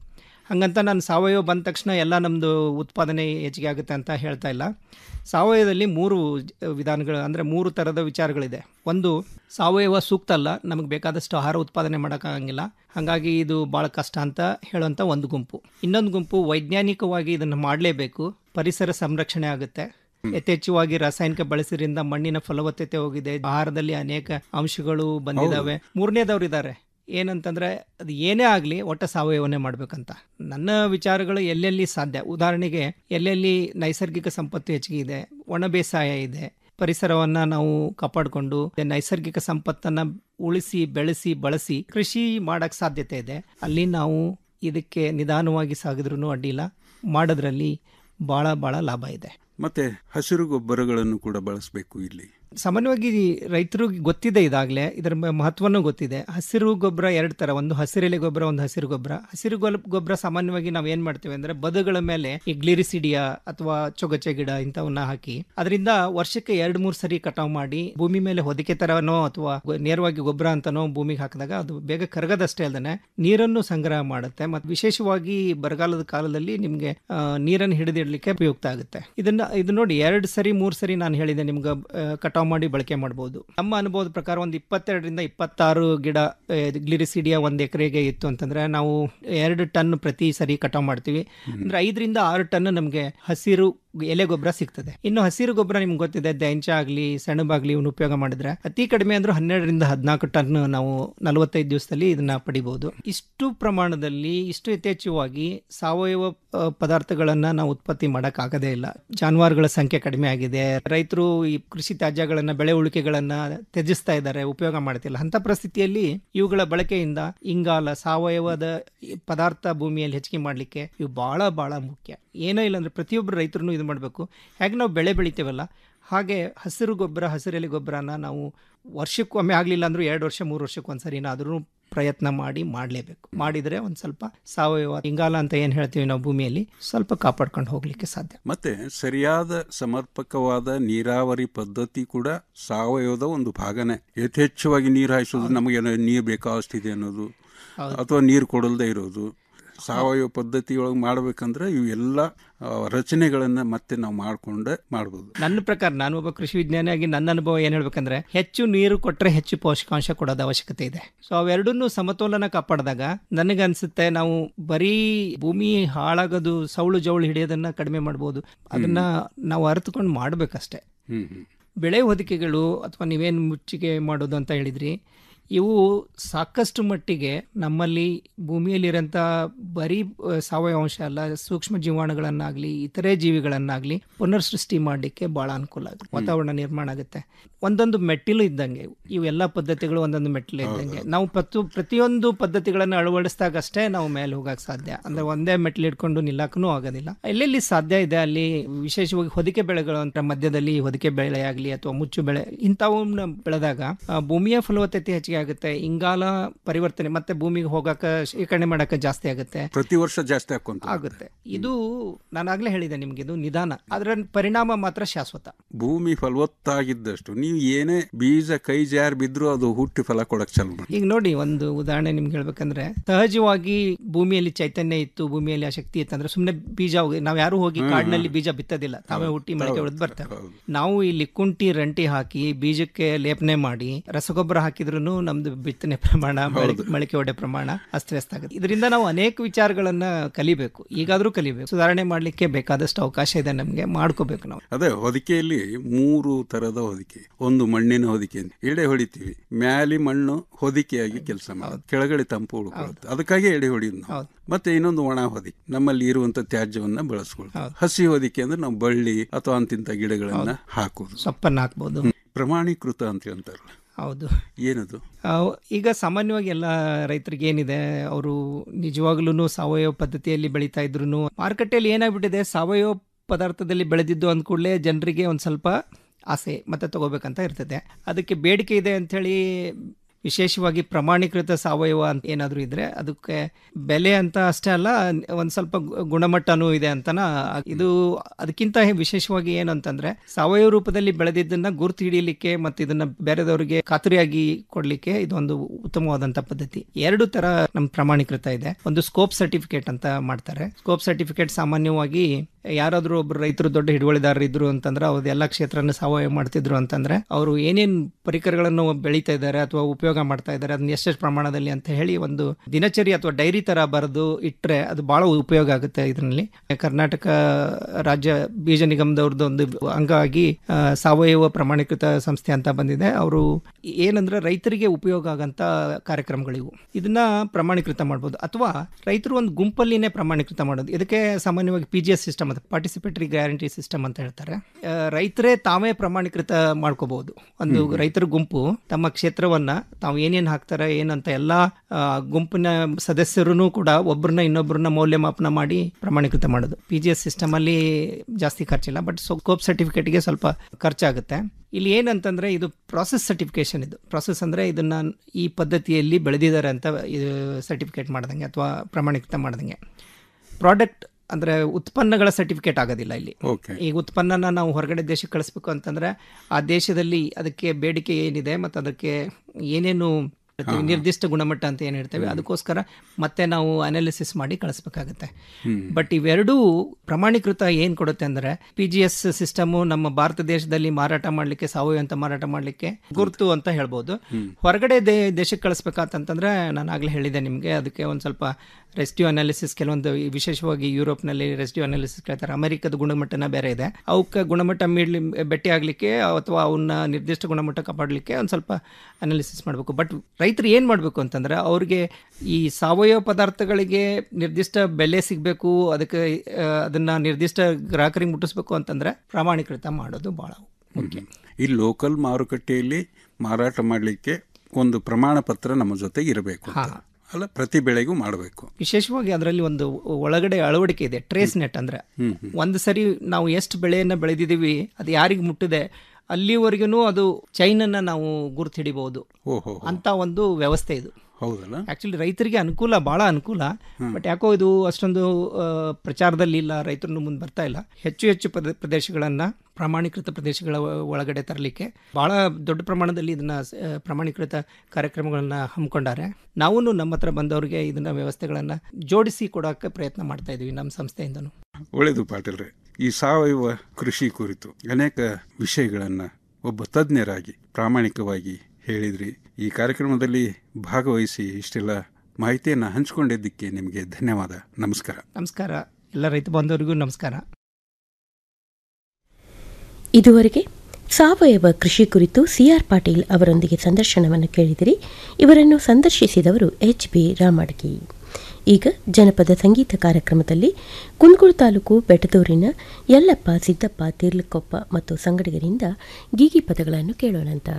ಹಂಗಂತ ನಾನು ಸಾವಯವ ಬಂದ ತಕ್ಷಣ ಎಲ್ಲ ನಮ್ಮದು ಉತ್ಪಾದನೆ ಹೆಚ್ಚಿಗೆ ಆಗುತ್ತೆ ಅಂತ ಹೇಳ್ತಾ ಇಲ್ಲ ಸಾವಯವದಲ್ಲಿ ಮೂರು ಜ- ವಿಧಾನಗಳು ಅಂದರೆ ಮೂರು ಥರದ ವಿಚಾರಗಳಿದೆ ಒಂದು ಸಾವಯವ ಸೂಕ್ತ ಅಲ್ಲ ನಮಗೆ ಬೇಕಾದಷ್ಟು ಆಹಾರ ಉತ್ಪಾದನೆ ಮಾಡೋಕ್ಕಾಗಂಗಿಲ್ಲ ಹಾಗಾಗಿ ಇದು ಭಾಳ ಕಷ್ಟ ಅಂತ ಹೇಳುವಂಥ ಒಂದು ಗುಂಪು ಇನ್ನೊಂದು ಗುಂಪು ವೈಜ್ಞಾನಿಕವಾಗಿ ಇದನ್ನು ಮಾಡಲೇಬೇಕು ಪರಿಸರ ಸಂರಕ್ಷಣೆ ಆಗುತ್ತೆ ಯಥೇಚ್ಛವಾಗಿ ರಾಸಾಯನಿಕ ಬಳಸಿದ್ರಿಂದ ಮಣ್ಣಿನ ಫಲವತ್ತತೆ ಹೋಗಿದೆ ಆಹಾರದಲ್ಲಿ ಅನೇಕ ಅಂಶಗಳು ಬಂದಿದ್ದಾವೆ ಮೂರನೇದವ್ರು ಇದ್ದಾರೆ ಏನಂತಂದ್ರೆ ಅದು ಏನೇ ಆಗಲಿ ಒಟ್ಟ ಸಾವಯವನ್ನೇ ಮಾಡ್ಬೇಕಂತ ನನ್ನ ವಿಚಾರಗಳು ಎಲ್ಲೆಲ್ಲಿ ಸಾಧ್ಯ ಉದಾಹರಣೆಗೆ ಎಲ್ಲೆಲ್ಲಿ ನೈಸರ್ಗಿಕ ಸಂಪತ್ತು ಹೆಚ್ಚಿಗೆ ಇದೆ ಒಣ ಬೇಸಾಯ ಇದೆ ಪರಿಸರವನ್ನ ನಾವು ಕಾಪಾಡಿಕೊಂಡು ನೈಸರ್ಗಿಕ ಸಂಪತ್ತನ್ನ ಉಳಿಸಿ ಬೆಳೆಸಿ ಬಳಸಿ ಕೃಷಿ ಮಾಡಕ್ ಸಾಧ್ಯತೆ ಇದೆ ಅಲ್ಲಿ ನಾವು ಇದಕ್ಕೆ ನಿಧಾನವಾಗಿ ಸಾಗಿದ್ರೂ ಅಡ್ಡಿಲ್ಲ ಮಾಡೋದ್ರಲ್ಲಿ ಬಹಳ ಬಹಳ ಲಾಭ ಇದೆ ಮತ್ತೆ ಹಸಿರು ಗೊಬ್ಬರಗಳನ್ನು ಕೂಡ ಬಳಸಬೇಕು ಇಲ್ಲಿ ಸಾಮಾನ್ಯವಾಗಿ ರೈತರಿಗೆ ಗೊತ್ತಿದೆ ಇದಾಗಲೇ ಇದರ ಮ- ಮಹತ್ವನೂ ಗೊತ್ತಿದೆ ಹಸಿರು ಗೊಬ್ಬರ ಎರಡು ಥರ ಒಂದು ಹಸಿರೆಲೆ ಗೊಬ್ಬರ ಒಂದು ಹಸಿರು ಗೊಬ್ಬರ ಹಸಿರು ಗೊಲ್- ಗೊಬ್ಬರ ಸಾಮಾನ್ಯವಾಗಿ ನಾವು ಏನು ಮಾಡ್ತೇವೆ ಅಂದರೆ ಬದುಗಳ ಮೇಲೆ ಈ ಗ್ಲಿರಿಸಿಡಿಯಾ ಅಥವಾ ಚೊಗಚೆ ಗಿಡ ಇಂಥವನ್ನ ಹಾಕಿ ಅದರಿಂದ ವರ್ಷಕ್ಕೆ ಎರಡು ಮೂರು ಸರಿ ಕಟಾವು ಮಾಡಿ ಭೂಮಿ ಮೇಲೆ ಹೊದಿಕೆ ಥರನೋ ಅಥವಾ ಗೊ- ನೇರವಾಗಿ ಗೊಬ್ಬರ ಅಂತನೋ ಭೂಮಿಗೆ ಹಾಕಿದಾಗ ಅದು ಬೇಗ ಕರಗದಷ್ಟೇ ಅಲ್ಲದೆ ನೀರನ್ನು ಸಂಗ್ರಹ ಮಾಡುತ್ತೆ ಮತ್ತು ವಿಶೇಷವಾಗಿ ಬರಗಾಲದ ಕಾಲದಲ್ಲಿ ನಿಮಗೆ ನೀರನ್ನು ಹಿಡಿದಿಡ್ಲಿಕ್ಕೆ ಉಪಯುಕ್ತ ಆಗುತ್ತೆ ಇದನ್ನ ಇದು ನೋಡಿ ಎರಡು ಸರಿ ಮೂರು ಸರಿ ನಾನು ಹೇಳಿದೆ ನಿಮ್ಗೆ ಕಟಾವು ಕಟಾವ್ ಮಾಡಿ ಬಳಕೆ ಮಾಡಬಹುದು ನಮ್ಮ ಅನುಭವದ ಪ್ರಕಾರ ಒಂದು ಇಪ್ಪತ್ತೆರಡರಿಂದ ಇಪ್ಪತ್ತಾರು ಗಿಡ ಗ್ಲಿರಿಸಿಡಿಯಾ ಒಂದು ಎಕರೆಗೆ ಇತ್ತು ಅಂತಂದ್ರೆ ನಾವು ಎರಡು ಟನ್ ಪ್ರತಿ ಸರಿ ಕಟಾವ್ ಮಾಡ್ತೀವಿ ಅಂದ್ರೆ ಐದರಿಂದ ಆರು ಟನ್ ನಮಗೆ ಹಸಿರು ಎಲೆ ಗೊಬ್ಬರ ಸಿಗ್ತದೆ ಇನ್ನು ಹಸಿರು ಗೊಬ್ಬರ ನಿಮ್ಗೆ ಗೊತ್ತಿದೆ ದೆಂಚ ಆಗಲಿ ಸೆಣಬಾಗ್ಲಿ ಇವನ್ನ ಉಪಯೋಗ ಮಾಡಿದ್ರೆ ಅತಿ ಕಡಿಮೆ ಅಂದ್ರೆ ಹನ್ನೆರಡರಿಂದ ಹದಿನಾಲ್ಕು ಟನ್ ನಾವು ನಲವತ್ತೈದು ದಿವಸದಲ್ಲಿ ಇದನ್ನ ಪಡಿಬಹುದು ಇಷ್ಟು ಪ್ರಮಾಣದಲ್ಲಿ ಇಷ್ಟು ಯಥೇಚ್ಛವಾಗಿ ಸಾವಯವ ಆ, ಪದಾರ್ಥಗಳನ್ನ ನಾವು ಉತ್ಪತ್ತಿ ಮಾಡಕ್ ಆಗದೇ ಇಲ್ಲ ಜಾನುವಾರುಗಳ ಸಂಖ್ಯೆ ಕಡಿಮೆ ಆಗಿದೆ ರೈತರು ಈ ಕೃಷಿ ತ್ಯಾಜ್ಯಗಳನ್ನ ಬೆಳೆ ಉಳಿಕೆಗಳನ್ನ ತ್ಯಜಿಸ್ತಾ ಇದ್ದಾರೆ ಉಪಯೋಗ ಮಾಡ್ತಿಲ್ಲ ಅಂತ ಪರಿಸ್ಥಿತಿಯಲ್ಲಿ ಇವುಗಳ ಬಳಕೆಯಿಂದ ಇಂಗಾಲ ಸಾವಯವದ ಈ ಪದಾರ್ಥ ಭೂಮಿಯಲ್ಲಿ ಹೆಚ್ಚಿಗೆ ಮಾಡ್ಲಿಕ್ಕೆ ಇವು ಬಹಳ ಬಹಳ ಮುಖ್ಯ ಏನೋ ಇಲ್ಲ ಅಂದ್ರೆ ಪ್ರತಿಯೊಬ್ಬರು ರೈತರು ಇದು ಮಾಡಬೇಕು ಹೇಗೆ ನಾವು ಬೆಳೆ ಬೆಳಿತೇವಲ್ಲ ಹಾಗೆ ಹಸಿರು ಗೊಬ್ಬರ ಹಸಿರೆಲೆ ಗೊಬ್ಬರನ ನಾವು ವರ್ಷಕ್ಕೊಮ್ಮೆ ಆಗಲಿಲ್ಲ ಅಂದ್ರೂ ಎರಡು ವರ್ಷ ಮೂರು ವರ್ಷಕ್ಕೆ ಒಂದ್ಸರಿನಾದ್ರೂ ಪ್ರಯತ್ನ ಮಾಡಿ ಮಾಡಲೇಬೇಕು ಮಾಡಿದರೆ ಒಂದು ಸ್ವಲ್ಪ ಸಾವಯವ ಇಂಗಾಲ ಅಂತ ಏನು ಹೇಳ್ತೀವಿ ನಾವು ಭೂಮಿಯಲ್ಲಿ ಸ್ವಲ್ಪ ಕಾಪಾಡ್ಕೊಂಡು ಹೋಗ್ಲಿಕ್ಕೆ ಸಾಧ್ಯ ಮತ್ತೆ ಸರಿಯಾದ ಸಮರ್ಪಕವಾದ ನೀರಾವರಿ ಪದ್ಧತಿ ಕೂಡ ಸಾವಯವದ ಒಂದು ಭಾಗನೇ ಯಥೇಚ್ಛವಾಗಿ ನೀರು ಹಾಯಿಸೋದು ನಮಗೆ ನೀರು ಬೇಕಾದಷ್ಟಿದೆ ಅನ್ನೋದು ಅಥವಾ ನೀರು ಕೊಡಲ್ದೇ ಇರೋದು ಸಾವಯವ ಪದ್ಧತಿಯೊಳಗೆ ಮಾಡ್ಬೇಕಂದ್ರೆ ಇವೆಲ್ಲ ಆ, ರಚನೆಗಳನ್ನ ಮತ್ತೆ ನಾವು ಮಾಡ್ಕೊಂಡೆ ಮಾಡ್ಬೋದು ನನ್ನ ಪ್ರಕಾರ ನಾನು ಒಬ್ಬ ಕೃಷಿ ವಿಜ್ಞಾನಿಯಾಗಿ ನನ್ನ ಅನುಭವ ಏನು ಹೇಳ್ಬೇಕಂದ್ರೆ ಹೆಚ್ಚು ನೀರು ಕೊಟ್ಟರೆ ಹೆಚ್ಚು ಪೋಷಕಾಂಶ ಕೊಡೋದ ಅವಶ್ಯಕತೆ ಇದೆ ಸೊ ಅವೆರಡನ್ನೂ ಸಮತೋಲನ ಕಾಪಾಡಿದಾಗ ನನಗನ್ಸುತ್ತೆ ನಾವು ಬರೀ ಭೂಮಿ ಹಾಳಾಗೋದು ಸೌಳು ಜೌಳು ಹಿಡಿಯೋದನ್ನ ಕಡಿಮೆ ಮಾಡ್ಬೋದು ಅದನ್ನ ನಾವು ಅರ್ಥಕೊಂಡು ಮಾಡ್ಬೇಕಷ್ಟೇ ಹ್ಮ್ ಹ್ಮ್ ಬೆಳೆ ಹೊದಿಕೆಗಳು ಅಥವಾ ನೀವೇನು ಮುಚ್ಚಿಗೆ ಮಾಡೋದು ಅಂತ ಹೇಳಿದ್ರಿ ಇವು ಸಾಕಷ್ಟು ಮಟ್ಟಿಗೆ ನಮ್ಮಲ್ಲಿ ಭೂಮಿಯಲ್ಲಿರೋಂಥ ಬರೀ ಆ, ಸಾವಯವ ಅಂಶ ಅಲ್ಲ ಸೂಕ್ಷ್ಮ ಜೀವಾಣುಗಳನ್ನಾಗಲಿ ಇತರೆ ಜೀವಿಗಳನ್ನಾಗಲಿ ಪುನರ್ ಸೃಷ್ಟಿ ಮಾಡಲಿಕ್ಕೆ ಭಾಳ ಅನುಕೂಲ ಆಗುತ್ತೆ ವಾತಾವರಣ ನಿರ್ಮಾಣ ಆಗುತ್ತೆ ಒಂದೊಂದು ಮೆಟ್ಟಿಲು ಇದ್ದಂಗೆ ಇವು. ಇವೆಲ್ಲ ಪದ್ಧತಿಗಳು ಒಂದೊಂದು ಮೆಟ್ಟಿಲು ಇದ್ದಂಗೆ ನಾವು ಪ್ರತಿ ಪ್ರತಿಯೊಂದು ಪದ್ಧತಿಗಳನ್ನು ಅಳವಡಿಸಿದಾಗ ಅಷ್ಟೇ ನಾವು ಮೇಲೆ ಹೋಗಕ್ಕೆ ಸಾಧ್ಯ ಅಂದ್ರೆ ಒಂದೇ ಮೆಟ್ಟಿಲು ಇಟ್ಕೊಂಡು ನಿಲ್ಲಕ್ಕೂ ಆಗೋದಿಲ್ಲ ಎಲ್ಲೆಲ್ಲಿ ಸಾಧ್ಯ ಇದೆ ಅಲ್ಲಿ ವಿಶೇಷವಾಗಿ ಹೊದಿಕೆ ಬೆಳೆಗಳು ಅಂತ ಮಧ್ಯದಲ್ಲಿ ಹೊದಿಕೆ ಬೆಳೆ ಆಗಲಿ ಅಥವಾ ಮುಚ್ಚು ಬೆಳೆ ಇಂಥವನ್ನ ಬೆಳೆದಾಗ ಆ, ಭೂಮಿಯ ಫಲವತ್ತತೆ ಹೆಚ್ಚಿಗೆ ಆಗುತ್ತೆ ಇಂಗಾಲ ಪರಿವರ್ತನೆ ಮತ್ತೆ ಭೂಮಿಗೆ ಹೋಗಕ ಶೇಖರಣೆ ಮಾಡಕ ಜಾಸ್ತಿ ಆಗುತ್ತೆ ಪ್ರತಿ ವರ್ಷ ಜಾಸ್ತಿ ಹಾಕೊಂತ ಆಗುತ್ತೆ ಇದು ನಾನಾಗ್ಲೇ ಹೇಳಿದೆ ನಿಮ್ಗೆ ಇದು ನಿಧಾನ ಅದರ ಪರಿಣಾಮ ಮಾತ್ರ ಶಾಶ್ವತ ಭೂಮಿ ಫಲವತ್ತಾಗಿದ್ದಷ್ಟು ನೀವು ಏನೇ ಬೀಜ ಕೈ ಜಾರ್ ಬಿದ್ರು ಅದು ಹುಟ್ಟಿ ಫಲ ಕೊಡಕ್ ಚಾಲು ಮಾಡಿ ಈಗ ನೋಡಿ ಒಂದು ಉದಾಹರಣೆ ನಿಮ್ಗೆ ಹೇಳ್ಬೇಕಂದ್ರೆ ಸಹಜವಾಗಿ ಭೂಮಿಯಲ್ಲಿ ಚೈತನ್ಯ ಇತ್ತು ಭೂಮಿಯಲ್ಲಿ ಆ ಶಕ್ತಿ ಇತ್ತು ಅಂದ್ರೆ ಸುಮ್ಮನೆ ಬೀಜ ಹೋಗಿ ನಾವ್ ಯಾರು ಹೋಗಿ ಹ್ಮ್. ಕಾಡಿನಲ್ಲಿ ಬೀಜ ಬಿತ್ತದಿಲ್ಲ ತಾವೇ ಹೌದು. ಹುಟ್ಟಿ ಮೊಳಕೆ ಹೌದು. ಹೊಡೆದು ಬರ್ತವೆ ನಾವು ಇಲ್ಲಿ ಕುಂಟಿ ರಂಟಿ ಹಾಕಿ ಬೀಜಕ್ಕೆ ಲೇಪನೆ ಮಾಡಿ ರಸಗೊಬ್ಬರ ಹಾಕಿದ್ರು ನಮ್ದು ಬಿತ್ತನೆ ಪ್ರಮಾಣ ಬೆಳೆ- ಮೊಳಕೆ ಹೊಡೆ ಪ್ರಮಾಣ ಅಸ್ತವ್ಯಸ್ತ ಆಗುತ್ತೆ ಇದರಿಂದ ನಾವು ಅನೇಕ ವಿಚಾರಗಳನ್ನ ಕಲಿಬೇಕು ಈಗಾದ್ರೂ ಕಲಿಬೇಕು ಸುಧಾರಣೆ ಮಾಡ್ಲಿಕ್ಕೆ ಬೇಕಾದಷ್ಟು ಅವಕಾಶ ಇದೆ ನಮ್ಗೆ ಮಾಡ್ಕೋಬೇಕು ನಾವು ಅದೇ ಹೊದಿಕೆಯಲ್ಲಿ ಮೂರು ತರದ ಹೊದಿಕೆ ಒಂದು ಮಣ್ಣಿನ ಹೊದಿಕೆ ಅಂತ ಎಡೆ ಹೊಡಿತೀವಿ ಮ್ಯಾಲಿ ಮಣ್ಣು ಹೊದಿಕೆಯಾಗಿ ಕೆಲಸ ಮಾಡೋದು ಕೆಳಗಡೆ ತಂಪು ಉಳ್ಕೊಳ್ಳುತ್ತೆ ಅದಕ್ಕಾಗಿ ಎಡೆ ಹೊಡಿಯೋದು ನಾವು ಮತ್ತೆ ಇನ್ನೊಂದು ಒಣ ಹೊದಿಕೆ ನಮ್ಮಲ್ಲಿ ಇರುವಂತ ತ್ಯಾಜ್ಯವನ್ನ ಬಳಸ್ಕೊಳ್ಳೋದು ಹಸಿ ಹೊದಿಕೆ ಅಂದ್ರೆ ನಾವು ಬಳ್ಳಿ ಅಥವಾ ಅಂತಿಂತ ಗಿಡಗಳನ್ನ ಹಾಕೋದು ಸೊಪ್ಪನ್ನ ಹಾಕ್ಬೋದು ಪ್ರಮಾಣೀಕೃತ ಅಂತ ಹೇಳ್ತಾರಲ್ಲ ಹೌದು ಏನದು ಆ, ಈಗ ಸಾಮಾನ್ಯವಾಗಿ ಎಲ್ಲ ರೈತರಿಗೆ ಏನಿದೆ ಅವರು ನಿಜವಾಗ್ಲೂ ಸಾವಯವ ಪದ್ಧತಿಯಲ್ಲಿ ಬೆಳೀತಾ ಇದ್ರು ಮಾರುಕಟ್ಟೆಯಲ್ಲಿ ಏನಾಗ್ಬಿಟ್ಟಿದೆ ಸಾವಯವ ಪದಾರ್ಥದಲ್ಲಿ ಬೆಳೆದಿದ್ದು ಅಂದ ಕೂಡಲೇ ಜನರಿಗೆ ಒಂದು ಸ್ವಲ್ಪ ಆಸೆ ಮತ್ತೆ ತಗೋಬೇಕಂತ ಇರ್ತದೆ ಅದಕ್ಕೆ ಬೇಡಿಕೆ ಇದೆ ಅಂಥೇಳಿ ವಿಶೇಷವಾಗಿ ಪ್ರಮಾಣೀಕೃತ ಸಾವಯವ ಅಂತ ಏನಾದರೂ ಇದ್ರೆ ಅದಕ್ಕೆ ಬೆಲೆ ಅಂತ ಅಷ್ಟೇ ಅಲ್ಲ ಒಂದು ಸ್ವಲ್ಪ ಗು- ಗುಣಮಟ್ಟನೂ ಇದೆ ಅಂತನ ಇದು ಅದಕ್ಕಿಂತ ವಿಶೇಷವಾಗಿ ಏನಂತಂದ್ರೆ ಸಾವಯವ ರೂಪದಲ್ಲಿ ಬೆಳೆದಿದ್ದನ್ನ ಗುರ್ತು ಹಿಡಿಯಲಿಕ್ಕೆ ಮತ್ತು ಇದನ್ನ ಬೇರೆದವರಿಗೆ ಖಾತರಿಯಾಗಿ ಕೊಡ್ಲಿಕ್ಕೆ ಇದೊಂದು ಉತ್ತಮವಾದಂತ ಪದ್ಧತಿ ಎರಡು ತರ ನಮ್ಮ ಪ್ರಮಾಣೀಕೃತ ಇದೆ ಒಂದು ಸ್ಕೋಪ್ ಸರ್ಟಿಫಿಕೇಟ್ ಅಂತ ಮಾಡ್ತಾರೆ ಸ್ಕೋಪ್ ಸರ್ಟಿಫಿಕೇಟ್ ಸಾಮಾನ್ಯವಾಗಿ ಯಾರಾದ್ರೂ ಒಬ್ರು ರೈತರು ದೊಡ್ಡ ಹಿಡುವಳಿದಾರರು ಇದ್ರು ಅಂತಂದ್ರೆ ಅವ್ರದ್ದು ಎಲ್ಲ ಕ್ಷೇತ್ರನ ಸಾವಯವ ಮಾಡ್ತಿದ್ರು ಅಂತಂದ್ರೆ ಅವರು ಏನೇನ್ ಪರಿಕರಗಳನ್ನು ಬೆಳೀತಾ ಇದ್ದಾರೆ ಅಥವಾ ಉಪಯೋಗ ಮಾಡ್ತಾ ಇದ್ದಾರೆ ಅದನ್ನ ಎಷ್ಟೆಷ್ಟು ಪ್ರಮಾಣದಲ್ಲಿ ಅಂತ ಹೇಳಿ ಒಂದು ದಿನಚರಿ ಅಥವಾ ಡೈರಿ ತರ ಬರೆದು ಇಟ್ರೆ ಅದು ಬಹಳ ಉಪಯೋಗ ಆಗುತ್ತೆ ಇದರಲ್ಲಿ ಕರ್ನಾಟಕ ರಾಜ್ಯ ಬೀಜ ನಿಗಮದವ್ರದ್ದು ಒಂದು ಅಂಗವಾಗಿ ಆ, ಸಾವಯವ ಪ್ರಮಾಣೀಕೃತ ಸಂಸ್ಥೆ ಅಂತ ಬಂದಿದೆ ಅವರು ಏನಂದ್ರೆ ರೈತರಿಗೆ ಉಪಯೋಗ ಆಗಂತ ಕಾರ್ಯಕ್ರಮಗಳಿವು ಇದನ್ನ ಪ್ರಮಾಣೀಕೃತ ಮಾಡ್ಬೋದು ಅಥವಾ ರೈತರು ಒಂದು ಗುಂಪಲ್ಲಿನೇ ಪ್ರಮಾಣೀಕೃತ ಮಾಡೋದು ಇದಕ್ಕೆ ಸಾಮಾನ್ಯವಾಗಿ ಪಿ ಜಿ ಎಸ್ ಸಿಸ್ಟಮ್ ಅಂತ ಪಾರ್ಟಿಸಿಪೇಟರಿ ಗ್ಯಾರಂಟಿ ಸಿಸ್ಟಮ್ ಅಂತ ಹೇಳ್ತಾರೆ ಆ, ರೈತರೇ ತಾವೇ ಪ್ರಮಾಣೀಕೃತ ಮಾಡ್ಕೋಬಹುದು ಒಂದು ರೈತರ ಗುಂಪು ತಮ್ಮ ಕ್ಷೇತ್ರವನ್ನ ತಾವು ಏನೇನ್ ಹಾಕ್ತಾರೆ ಏನಂತ ಎಲ್ಲಾ ಆ, ಗುಂಪಿನ ಸದಸ್ಯರು ಕೂಡ ಒಬ್ಬರನ್ನ ಇನ್ನೊಬ್ಬರನ್ನ ಮೌಲ್ಯಮಾಪನ ಮಾಡಿ ಪ್ರಮಾಣೀಕೃತ ಮಾಡೋದು ಪಿ ಜಿ ಎಸ್ ಸಿಸ್ಟಮ್ ಅಲ್ಲಿ ಜಾಸ್ತಿ ಖರ್ಚಿಲ್ಲ ಬಟ್ ಸ್ಕೋಪ್ ಸರ್ಟಿಫಿಕೇಟ್ಗೆ ಸ್ವಲ್ಪ ಖರ್ಚಾಗುತ್ತೆ ಇಲ್ಲಿ ಏನಂತಂದ್ರೆ ಇದು ಪ್ರಾಸೆಸ್ ಸರ್ಟಿಫಿಕೇಶನ್ ಇದು ಪ್ರಾಸೆಸ್ ಅಂದ್ರೆ ಇದನ್ನ ಈ ಪದ್ಧತಿಯಲ್ಲಿ ಬೆಳೆದಿದ್ದಾರೆ ಅಂತ ಸರ್ಟಿಫಿಕೇಟ್ ಮಾಡ್ದಂಗೆ ಅಥವಾ ಪ್ರಮಾಣೀಕೃತ ಮಾಡ್ದಂಗೆ ಪ್ರಾಡಕ್ಟ್ ಅಂದ್ರೆ ಉತ್ಪನ್ನಗಳ ಸರ್ಟಿಫಿಕೇಟ್ ಆಗೋದಿಲ್ಲ ಇಲ್ಲಿ ಓಕೆ ಈ ಉತ್ಪನ್ನನ ನಾವು ಹೊರಗಡೆ ದೇಶಕ್ಕೆ ಕಳಿಸ್ಬೇಕು ಅಂತಂದ್ರೆ ಆ ದೇಶದಲ್ಲಿ ಅದಕ್ಕೆ ಬೇಡಿಕೆ ಏನಿದೆ ಮತ್ತು ಅದಕ್ಕೆ ಏನೇನು ನಿರ್ದಿಷ್ಟ ಗುಣಮಟ್ಟ ಅಂತ ಏನು ಹೇಳ್ತೇವೆ ಅದಕ್ಕೋಸ್ಕರ ಮತ್ತೆ ನಾವು ಅನಾಲಿಸಿಸ್ ಮಾಡಿ ಕಳಿಸ್ಬೇಕಾಗತ್ತೆ ಬಟ್ ಇವೆರಡೂ ಪ್ರಮಾಣೀಕೃತ ಏನ್ ಕೊಡುತ್ತೆ ಅಂದ್ರೆ ಪಿ ಜಿ ಎಸ್ ಸಿಸ್ಟಮ್ ನಮ್ಮ ಭಾರತ ದೇಶದಲ್ಲಿ ಮಾರಾಟ ಮಾಡ್ಲಿಕ್ಕೆ ಸಾವಯವ ಅಂತ ಮಾರಾಟ ಮಾಡ್ಲಿಕ್ಕೆ ಗುರುತು ಅಂತ ಹೇಳ್ಬೋದು ಹೊರಗಡೆ ದೇ ದೇಶಕ್ಕೆ ಕಳಿಸ್ಬೇಕಂತಂದ್ರೆ ನಾನು ಆಗ್ಲೇ ಹೇಳಿದೆ ನಿಮಗೆ ಅದಕ್ಕೆ ಒಂದು ಸ್ವಲ್ಪ ರೆಸ್ಟ್ಯೂ ಅನಾಲಿಸಿಸ್ ಕೆಲವೊಂದು ಈ ವಿಶೇಷವಾಗಿ ಯುರೋಪ್ನಲ್ಲಿ ರೆಸ್ಟ್ಯೂ ಅನಾಲಿಸಿಸ್ ಕೇಳ್ತಾರೆ ಅಮೆರಿಕದ ಗುಣಮಟ್ಟನ ಬೇರೆ ಇದೆ ಅವಕ್ಕೆ ಗುಣಮಟ್ಟ ಮೀಡ್ಲಿ ಭೇಟಿ ಆಗಲಿಕ್ಕೆ ಅಥವಾ ಅವನ್ನ ನಿರ್ದಿಷ್ಟ ಗುಣಮಟ್ಟ ಕಾಪಾಡಲಿಕ್ಕೆ ಒಂದು ಸ್ವಲ್ಪ ಅನಾಲಿಸಿಸ್ ಮಾಡಬೇಕು ಬಟ್ ರೈತರು ಏನು ಮಾಡಬೇಕು ಅಂತಂದ್ರೆ ಅವ್ರಿಗೆ ಈ ಸಾವಯವ ಪದಾರ್ಥಗಳಿಗೆ ನಿರ್ದಿಷ್ಟ ಬೆಲೆ ಸಿಗಬೇಕು ಅದಕ್ಕೆ ಆ, ಅದನ್ನ ನಿರ್ದಿಷ್ಟ ಗ್ರಾಹಕರಿಗೆ ಮುಟ್ಟಿಸ್ಬೇಕು ಅಂತಂದ್ರೆ ಪ್ರಾಮಾಣೀಕೃತ ಮಾಡೋದು ಭಾಳ ಮುಖ್ಯ ಈ ಲೋಕಲ್ ಮಾರುಕಟ್ಟೆಯಲ್ಲಿ ಮಾರಾಟ ಮಾಡಲಿಕ್ಕೆ ಒಂದು ಪ್ರಮಾಣ ಪತ್ರ ನಮ್ಮ ಜೊತೆ ಇರಬೇಕು ಅಂತ. ಅಲ್ಲ ಪ್ರತಿ ಬೆಳೆಗೂ ಮಾಡಬೇಕು ವಿಶೇಷವಾಗಿ ಅದರಲ್ಲಿ ಒಂದು ಒಳಗಡೆ ಅಳವಡಿಕೆ ಇದೆ ಟ್ರೇಸ್ ನೆಟ್ ಅಂದ್ರೆ ಹ್ಮ್, ಒಂದು ಸರಿ ನಾವು ಎಷ್ಟು ಬೆಳೆಯನ್ನ ಬೆಳೆದಿದ್ದೀವಿ ಅದು ಯಾರಿಗೆ ಮುಟ್ಟಿದೆ ಅಲ್ಲಿವರೆಗೂ ಅದು ಚೈನನ್ನ ನಾವು ಗುರುತು ಹಿಡಿಬಹುದು ಓಹೋ ಅಂತ ಒಂದು ವ್ಯವಸ್ಥೆ ಇದು ಹೌದಲ್ಲ ಆಕ್ಚುಲಿ ರೈತರಿಗೆ ಅನುಕೂಲ ಬಹಳ ಅನುಕೂಲ ಬಟ್ ಯಾಕೋ ಇದು ಅಷ್ಟೊಂದು ಆ, ಪ್ರಚಾರದಲ್ಲಿ ಇಲ್ಲ ರೈತರನ್ನು ಮುಂದೆ ಬರ್ತಾ ಇಲ್ಲ ಹೆಚ್ಚು ಹೆಚ್ಚು ಪ್ರದೇ- ಪ್ರದೇಶಗಳನ್ನ ಪ್ರಮಾಣೀಕೃತ ಪ್ರದೇಶಗಳ ಒ- ಒಳಗಡೆ ತರಲಿಕ್ಕೆ ಬಹಳ ದೊಡ್ಡ ಪ್ರಮಾಣದಲ್ಲಿ ಇದನ್ನ ಆ, ಪ್ರಮಾಣೀಕೃತ ಕಾರ್ಯಕ್ರಮಗಳನ್ನ ಹಮ್ಮಿಕೊಂಡಾರೆ ನಾವು ನಮ್ಮ ಹತ್ರ ಬಂದವರಿಗೆ ಇದನ್ನ ವ್ಯವಸ್ಥೆಗಳನ್ನ ಜೋಡಿಸಿ ಕೊಡೋಕೆ ಪ್ರಯತ್ನ ಮಾಡ್ತಾ ಇದೀವಿ ನಮ್ಮ ಸಂಸ್ಥೆಯಿಂದನೂ ಒಳ್ಳೆಯದು ಪಾಟೀಲ್ರೆ ಈ ಸಾವಯವ ಕೃಷಿ ಕುರಿತು ಅನೇಕ ವಿಷಯಗಳನ್ನು ಒಬ್ಬ ತಜ್ಞರಾಗಿ ಪ್ರಾಮಾಣಿಕವಾಗಿ ಹೇಳಿದ್ರಿ ಈ ಕಾರ್ಯಕ್ರಮದಲ್ಲಿ ಭಾಗವಹಿಸಿ ಇಷ್ಟೆಲ್ಲ ಮಾಹಿತಿಯನ್ನು ಹಂಚಿಕೊಂಡಿದ್ದಕ್ಕೆ ನಿಮಗೆ ಧನ್ಯವಾದ ನಮಸ್ಕಾರ ನಮಸ್ಕಾರ ಎಲ್ಲ ರೈತ ಬಾಂಧವರಿಗೂ ನಮಸ್ಕಾರ ಇದುವರೆಗೆ ಸಾವಯವ ಕೃಷಿ ಕುರಿತು ಸಿಆರ್ ಪಾಟೀಲ್ ಅವರೊಂದಿಗೆ ಸಂದರ್ಶನವನ್ನು ಕೇಳಿದಿರಿ ಇವರನ್ನು ಸಂದರ್ಶಿಸಿದವರು ಎಚ್ ಬಿ ರಾಮಡ್ಗಿ ಈಗ ಜನಪದ ಸಂಗೀತ ಕಾರ್ಯಕ್ರಮದಲ್ಲಿ ಕುಂದಗೋಳ ತಾಲೂಕು ಬೆಟದೂರಿನ ಯಲ್ಲಪ್ಪ ಸಿದ್ದಪ್ಪ ತೀರ್ಲಕೊಪ್ಪ ಮತ್ತು ಸಂಗಡಿಗರಿಂದ ಗೀಗಿ ಪದಗಳನ್ನು ಕೇಳೋಣಂತ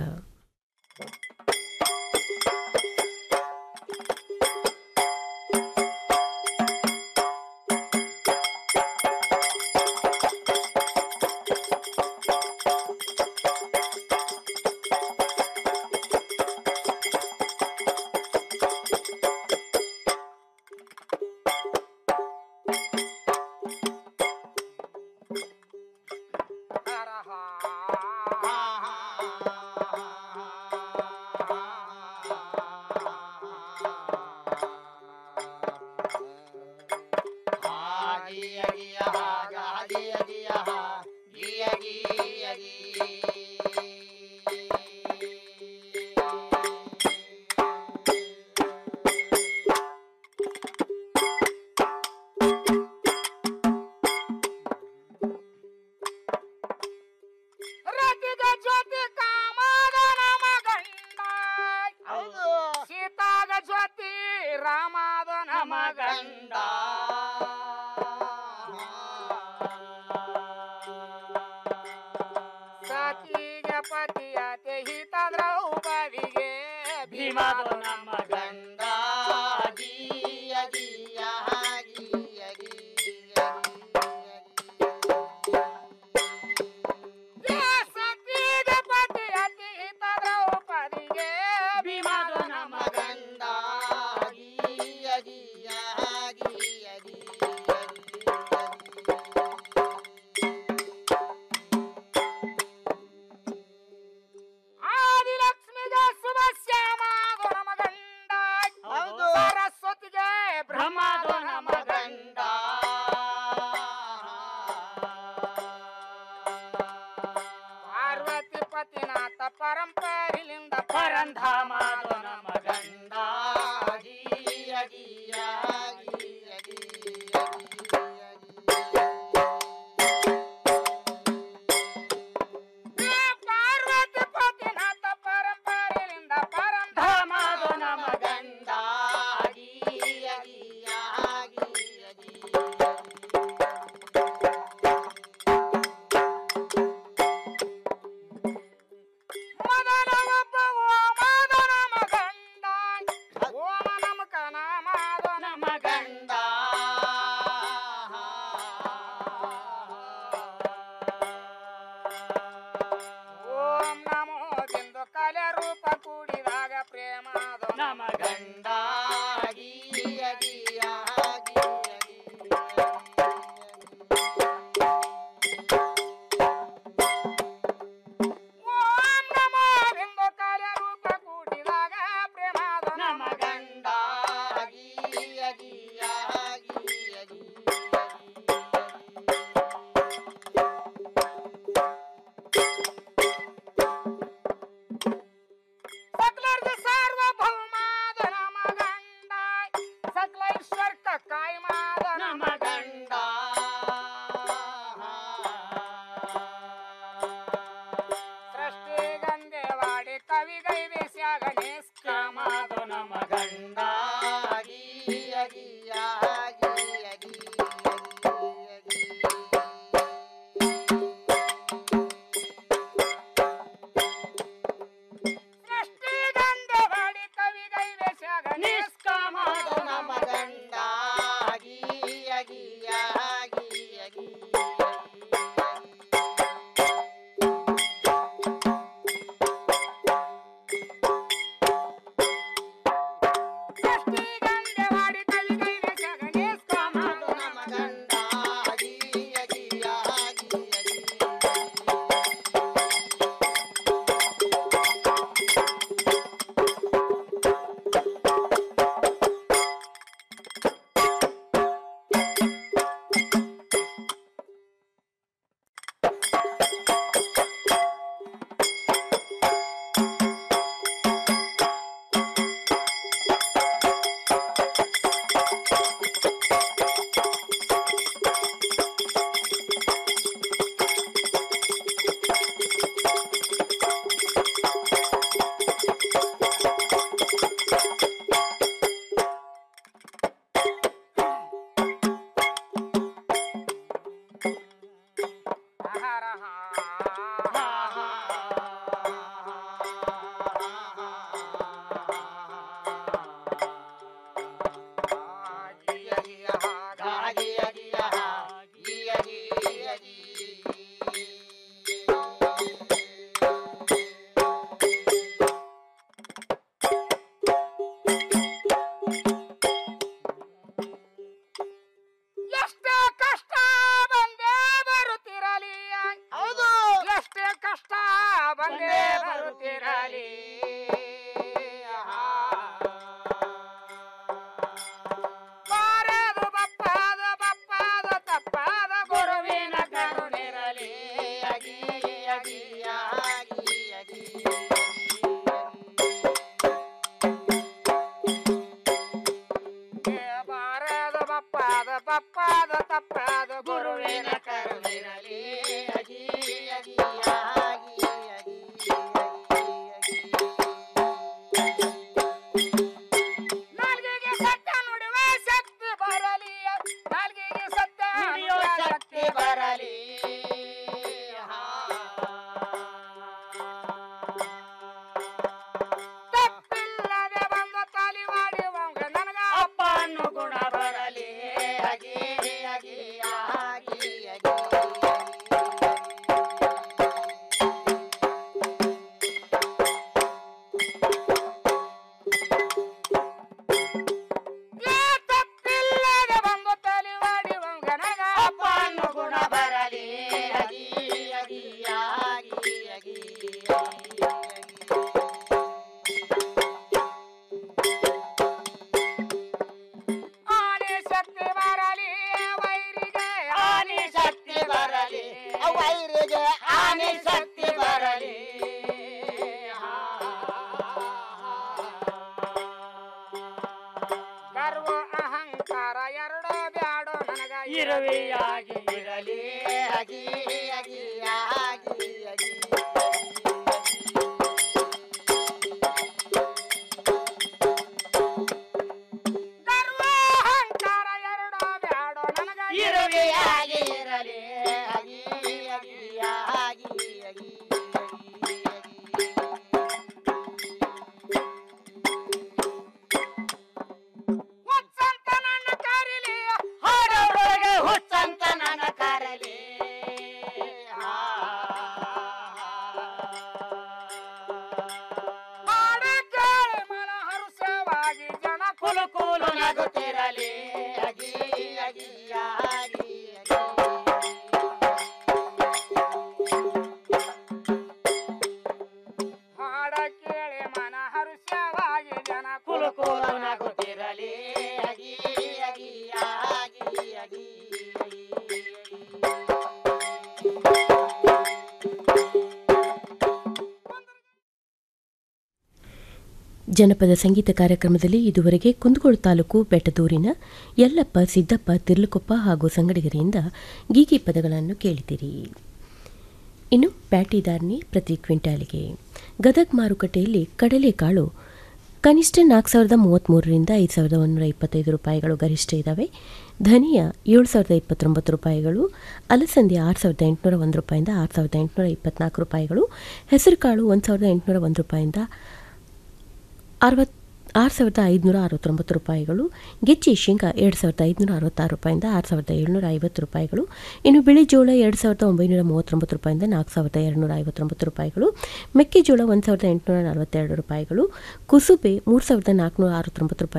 ರತಿಗ ಜ್ಯೋತಿ ಕಾಮದ ನಮ ಗಂಡ ಸೀತಾಗ ಜ್ಯೋತಿ ರಾಮದ ನಮ ಗಂಡ ಸತಿಗೆ ಪತಿಯ ತೆಹಿತ ದ್ರೌಪದಿಗೆ ಭೀಮದ ನಮ್ಮ ಗಂಡ ಗೀಯ ಗೀಯ ಗೀಯ ಗೀಯ ಸತಿಗೆ ಪತಿಯ ತೆಹಿತ ದ್ರೌಪದಿಗೆ ಭೀಮದ ನಮ್ಮ ಗಂಡ ಗೀಯ ಗೀಯ ಗೀಯ ಆದಿಲಕ್ಷ್ಮಿಗೆ ಶುಭ ಶ್ಯಾಮ ನಮ ಗಂಡ ಸರಸ್ವತಿಗೆ ಬ್ರಹ್ಮದ ನಮ ಗಂಡ ಪಾರ್ವತಿ ಪತಿನಾಥ ಪರಂಪರಿಲಿಂದ ಪರಂಧಾಮದ ನಮ ಗಂಡ ಗೀಯ ಗೀಯ ಗೀಯ ಗೀಯ ಪಾರ್ವತಿ ಪತಿನಾಥ ಪರಂಪರೆಯಿಂದ ಪರಂಧಾಮದ ನಮ ಗಂಡ ಗೀಯ ಗೀಯ ಗೀಯ ಮದನ ಒಬ್ಬ ಓಮದ ನಮ ಗಂಡ ಓಮ ನಮಕ ನಾಮದ ನಮ ಗಂಡ ಓಂ ನಮೋ ಬಿಂದು ಕಲೆ ರೂಪ ಕೂಡಿದಾಗ ಪ್ರೇಮದ ನಮ ಗಂಡ ಗೀಯ ಗೀಯ ಗೀಯ ಓಂ ನಮೋ ಬಿಂದು ಕಲೆ ರೂಪ ಕೂಡಿದಾಗ ಪ್ರೇಮದ ನಮ್ಮ ಗಂಡ ಸೃಷ್ಟಿ ಗಂಧೆವಾಡಿ ಕವಿಗೈ ಬೇಸ್ಯಾಗ ನಿಷ್ಕಾಮದು ನಮ್ಮ ಗಂಡ ಸೃಷ್ಟಿ ಗಂಧೆವಾಡಿ ಕವಿಗೈ ಬೇಸ್ಯಾಗ ನಿಷ್ಕಾಮದು ನಮ್ಮ ಗಂಡ ಸೃಷ್ಟಿ ಗಂಧೆವಾಡಿ ಕವಿಗೈ ಬೇಸ್ಯಾಗ ನಿಷ್ಕಾಮದು ನಮ್ಮ ಗಂಡ ಎಷ್ಟೇ ಕಷ್ಟ ಬಂದೇ ಬರುತ್ತಿರಲಿ ಹೌದು ಎಷ್ಟೇ ಕಷ್ಟ ಬಂದೇ ಬರುತ್ತಿರಲಿ ಬಾರದು ಬಪ್ಪಾದ ಬಪ್ಪಾದ ತಪ್ಪಾದ ಗುರುವಿನ ಕರುಣಿರಲಿ ಅಗಿ ಅಗಿ ಅಗಿ ಅಗಿ ಬಾರದ ಬಪ್ಪಾದ ಬಪ್ಪಾದ ತಪ್ಪಾದ ಗುರುವಿನ ಕರುಣಿರಲಿ ಅಗಿ ಅಗಿ ಆಗಿ ಅಗಿ ನಾಲ್ಗೆಗೆ ಸತ್ಯ ನುಡಿವ ಶಕ್ತಿ ಬರಲಿ ನಾಲ್ಗೆಗೆ ಸತ್ಯ ನುಡಿಯುವ ಶಕ್ತಿ ಬರಲಿ ತಪ್ಪಿಲ್ಲದೆ ಬಂದು ತಾಲಿ ಮಾಡಿ ನನಗ ಅಪ್ಪ ಅನ್ನೋ ಗುಣ ಬರಲಿ ಅಗಿ ಅಗಿ ಆಗಿ ಅಗಿ ಏ ತಪ್ಪಿಲ್ಲದೆ ಬಂದು ತಾಲಿ ಮಾಡಿ ನನಗ ಅಪ್ಪ ಅನ್ನೋ ಗುಣ ಬರಲಿ ಅಗಿ ಅಗಿ ಆಗಿ ಅಗಿ ಆನೆ ಶಕ್ತಿ ಬರಲಿ ವೈರಿಗೆ ಆನೆ ಶಕ್ತಿ ಬರಲಿ ವೈರಿಗೆ ಆನೆ ಶಕ್ತಿ ಬರಲಿ ಗರ್ವ ಅಹಂಕಾರ ಎರಡು ಬ್ಯಾಡೋ ನನಗ ಇರುವೆಯಾಗಿ ಇರಲಿ ಅಗಿ ಅಗಿ ಆಗಿ ಅಗಿ ಗರ್ವ ಅಹಂಕಾರ ಎರಡು ಬ್ಯಾಡೋ ನನಗ ಇರುವೆಯಾಗಿ ಇರಲಿ ಅಗಿ ಅಗಿ ಆಗಿ ಅಗಿ ಹುಚ್ಚಂತ ನನ್ನ ಕರಿಲಿ ಹಾಡೋರೊಳಗೆ ಹುಚ್ಚಂತ ನನ್ನ ಕರಲಿ ಹಾಡ ಕೇಳಿ ಮನ ಹರುಷವಾಗಿ ಜನ ಕುಲು ಕುಲು ನಗುತ್ತಿರಲಿ ಅಗಿ ಅಗಿ ಆಗಿ ಹಾಡ ಕೇಳಿ ಮನ ಹರುಷವಾಗಿ ಜನ ಕುಲು ಕುಲು ನಗುತ್ತಿರಲಿ ಅಗಿ ಅಗಿ ಆಗಿ ಅಗಿ ಜನಪದ ಸಂಗೀತ ಕಾರ್ಯಕ್ರಮದಲ್ಲಿ ಇದುವರೆಗೆ ಕುಂದಗೋಳ ತಾಲೂಕು ಬೆಟ್ಟದೂರಿನ ಯಲ್ಲಪ್ಪ ಸಿದ್ದಪ್ಪ ತಿರ್ಲುಕೊಪ್ಪ ಹಾಗೂ ಸಂಗಡಿಗರಿಂದ ಗೀಗಿ ಪದಗಳನ್ನು ಕೇಳಿದಿರಿ ಇನ್ನು ಪ್ಯಾಟಿದಾರ್ನಿ ಪ್ರತಿ ಕ್ವಿಂಟಾಲಿಗೆ ಗದಗ್ ಮಾರುಕಟ್ಟೆಯಲ್ಲಿ ಕಡಲೆಕಾಳು ಕನಿಷ್ಠ ನಾಲ್ಕು ಸಾವಿರದ ಮೂವತ್ತ್ಮೂರರಿಂದ ಐದು ಸಾವಿರದ ಒಂದೂರ ಇಪ್ಪತ್ತೈದು ರೂಪಾಯಿಗಳು ಗರಿಷ್ಠ ಇದ್ದಾವೆ ಧನಿಯಾ ಏಳು ಸಾವಿರದ ಇಪ್ಪತ್ತೊಂಬತ್ತು ರೂಪಾಯಿಗಳು ಅಲಸಂದಿ ಆರು ಸಾವಿರದ ಎಂಟುನೂರ ಒಂದು ರೂಪಾಯಿಂದ ಆರು ಸಾವಿರದ ಎಂಟುನೂರ ಇಪ್ಪತ್ನಾಲ್ಕು ರೂಪಾಯಿಗಳು ಹೆಸರುಕಾಳು ಒಂದು ಸಾವಿರದ ಎಂಟುನೂರ ಒಂದು ರೂಪಾಯಿಂದ ಅರವತ್ತು ಆರು ಸಾವಿರದ ಐದುನೂರ ಅರವತ್ತೊಂಬತ್ತು ರೂಪಾಯಿಗಳು ಗೆಜ್ಜೆ ಶೇಂಗಾ ಎರಡು ಸಾವಿರದ ಐದುನೂರ ಅರವತ್ತಾರು ರೂಪಾಯಿಂದ ಆರು ಸಾವಿರದ ಏಳುನೂರ ಐವತ್ತು ರೂಪಾಯಿಗಳು ಇನ್ನು ಬಿಳಿ ಜೋಳ ಎರಡು ಸಾವಿರದ ಒಂಬೈನೂರ ಮೂವತ್ತೊಂಬತ್ತು ರೂಪಾಯಿಂದ ನಾಲ್ಕು ಸಾವಿರದ ಎರಡುನೂರ ಐವತ್ತೊಂಬತ್ತು ರೂಪಾಯಿಗಳು ಮೆಕ್ಕೆಜೋಳ ಒಂದು ಸಾವಿರದ ಎಂಟುನೂರ ನಲವತ್ತೆರಡು ರೂಪಾಯಿಗಳು ಕುಸುಬೆ ಮೂರು ಸಾವಿರದ ನಾಲ್ಕುನೂರ ಅರವತ್ತೊಂಬತ್ತು ರೂಪಾಯಿ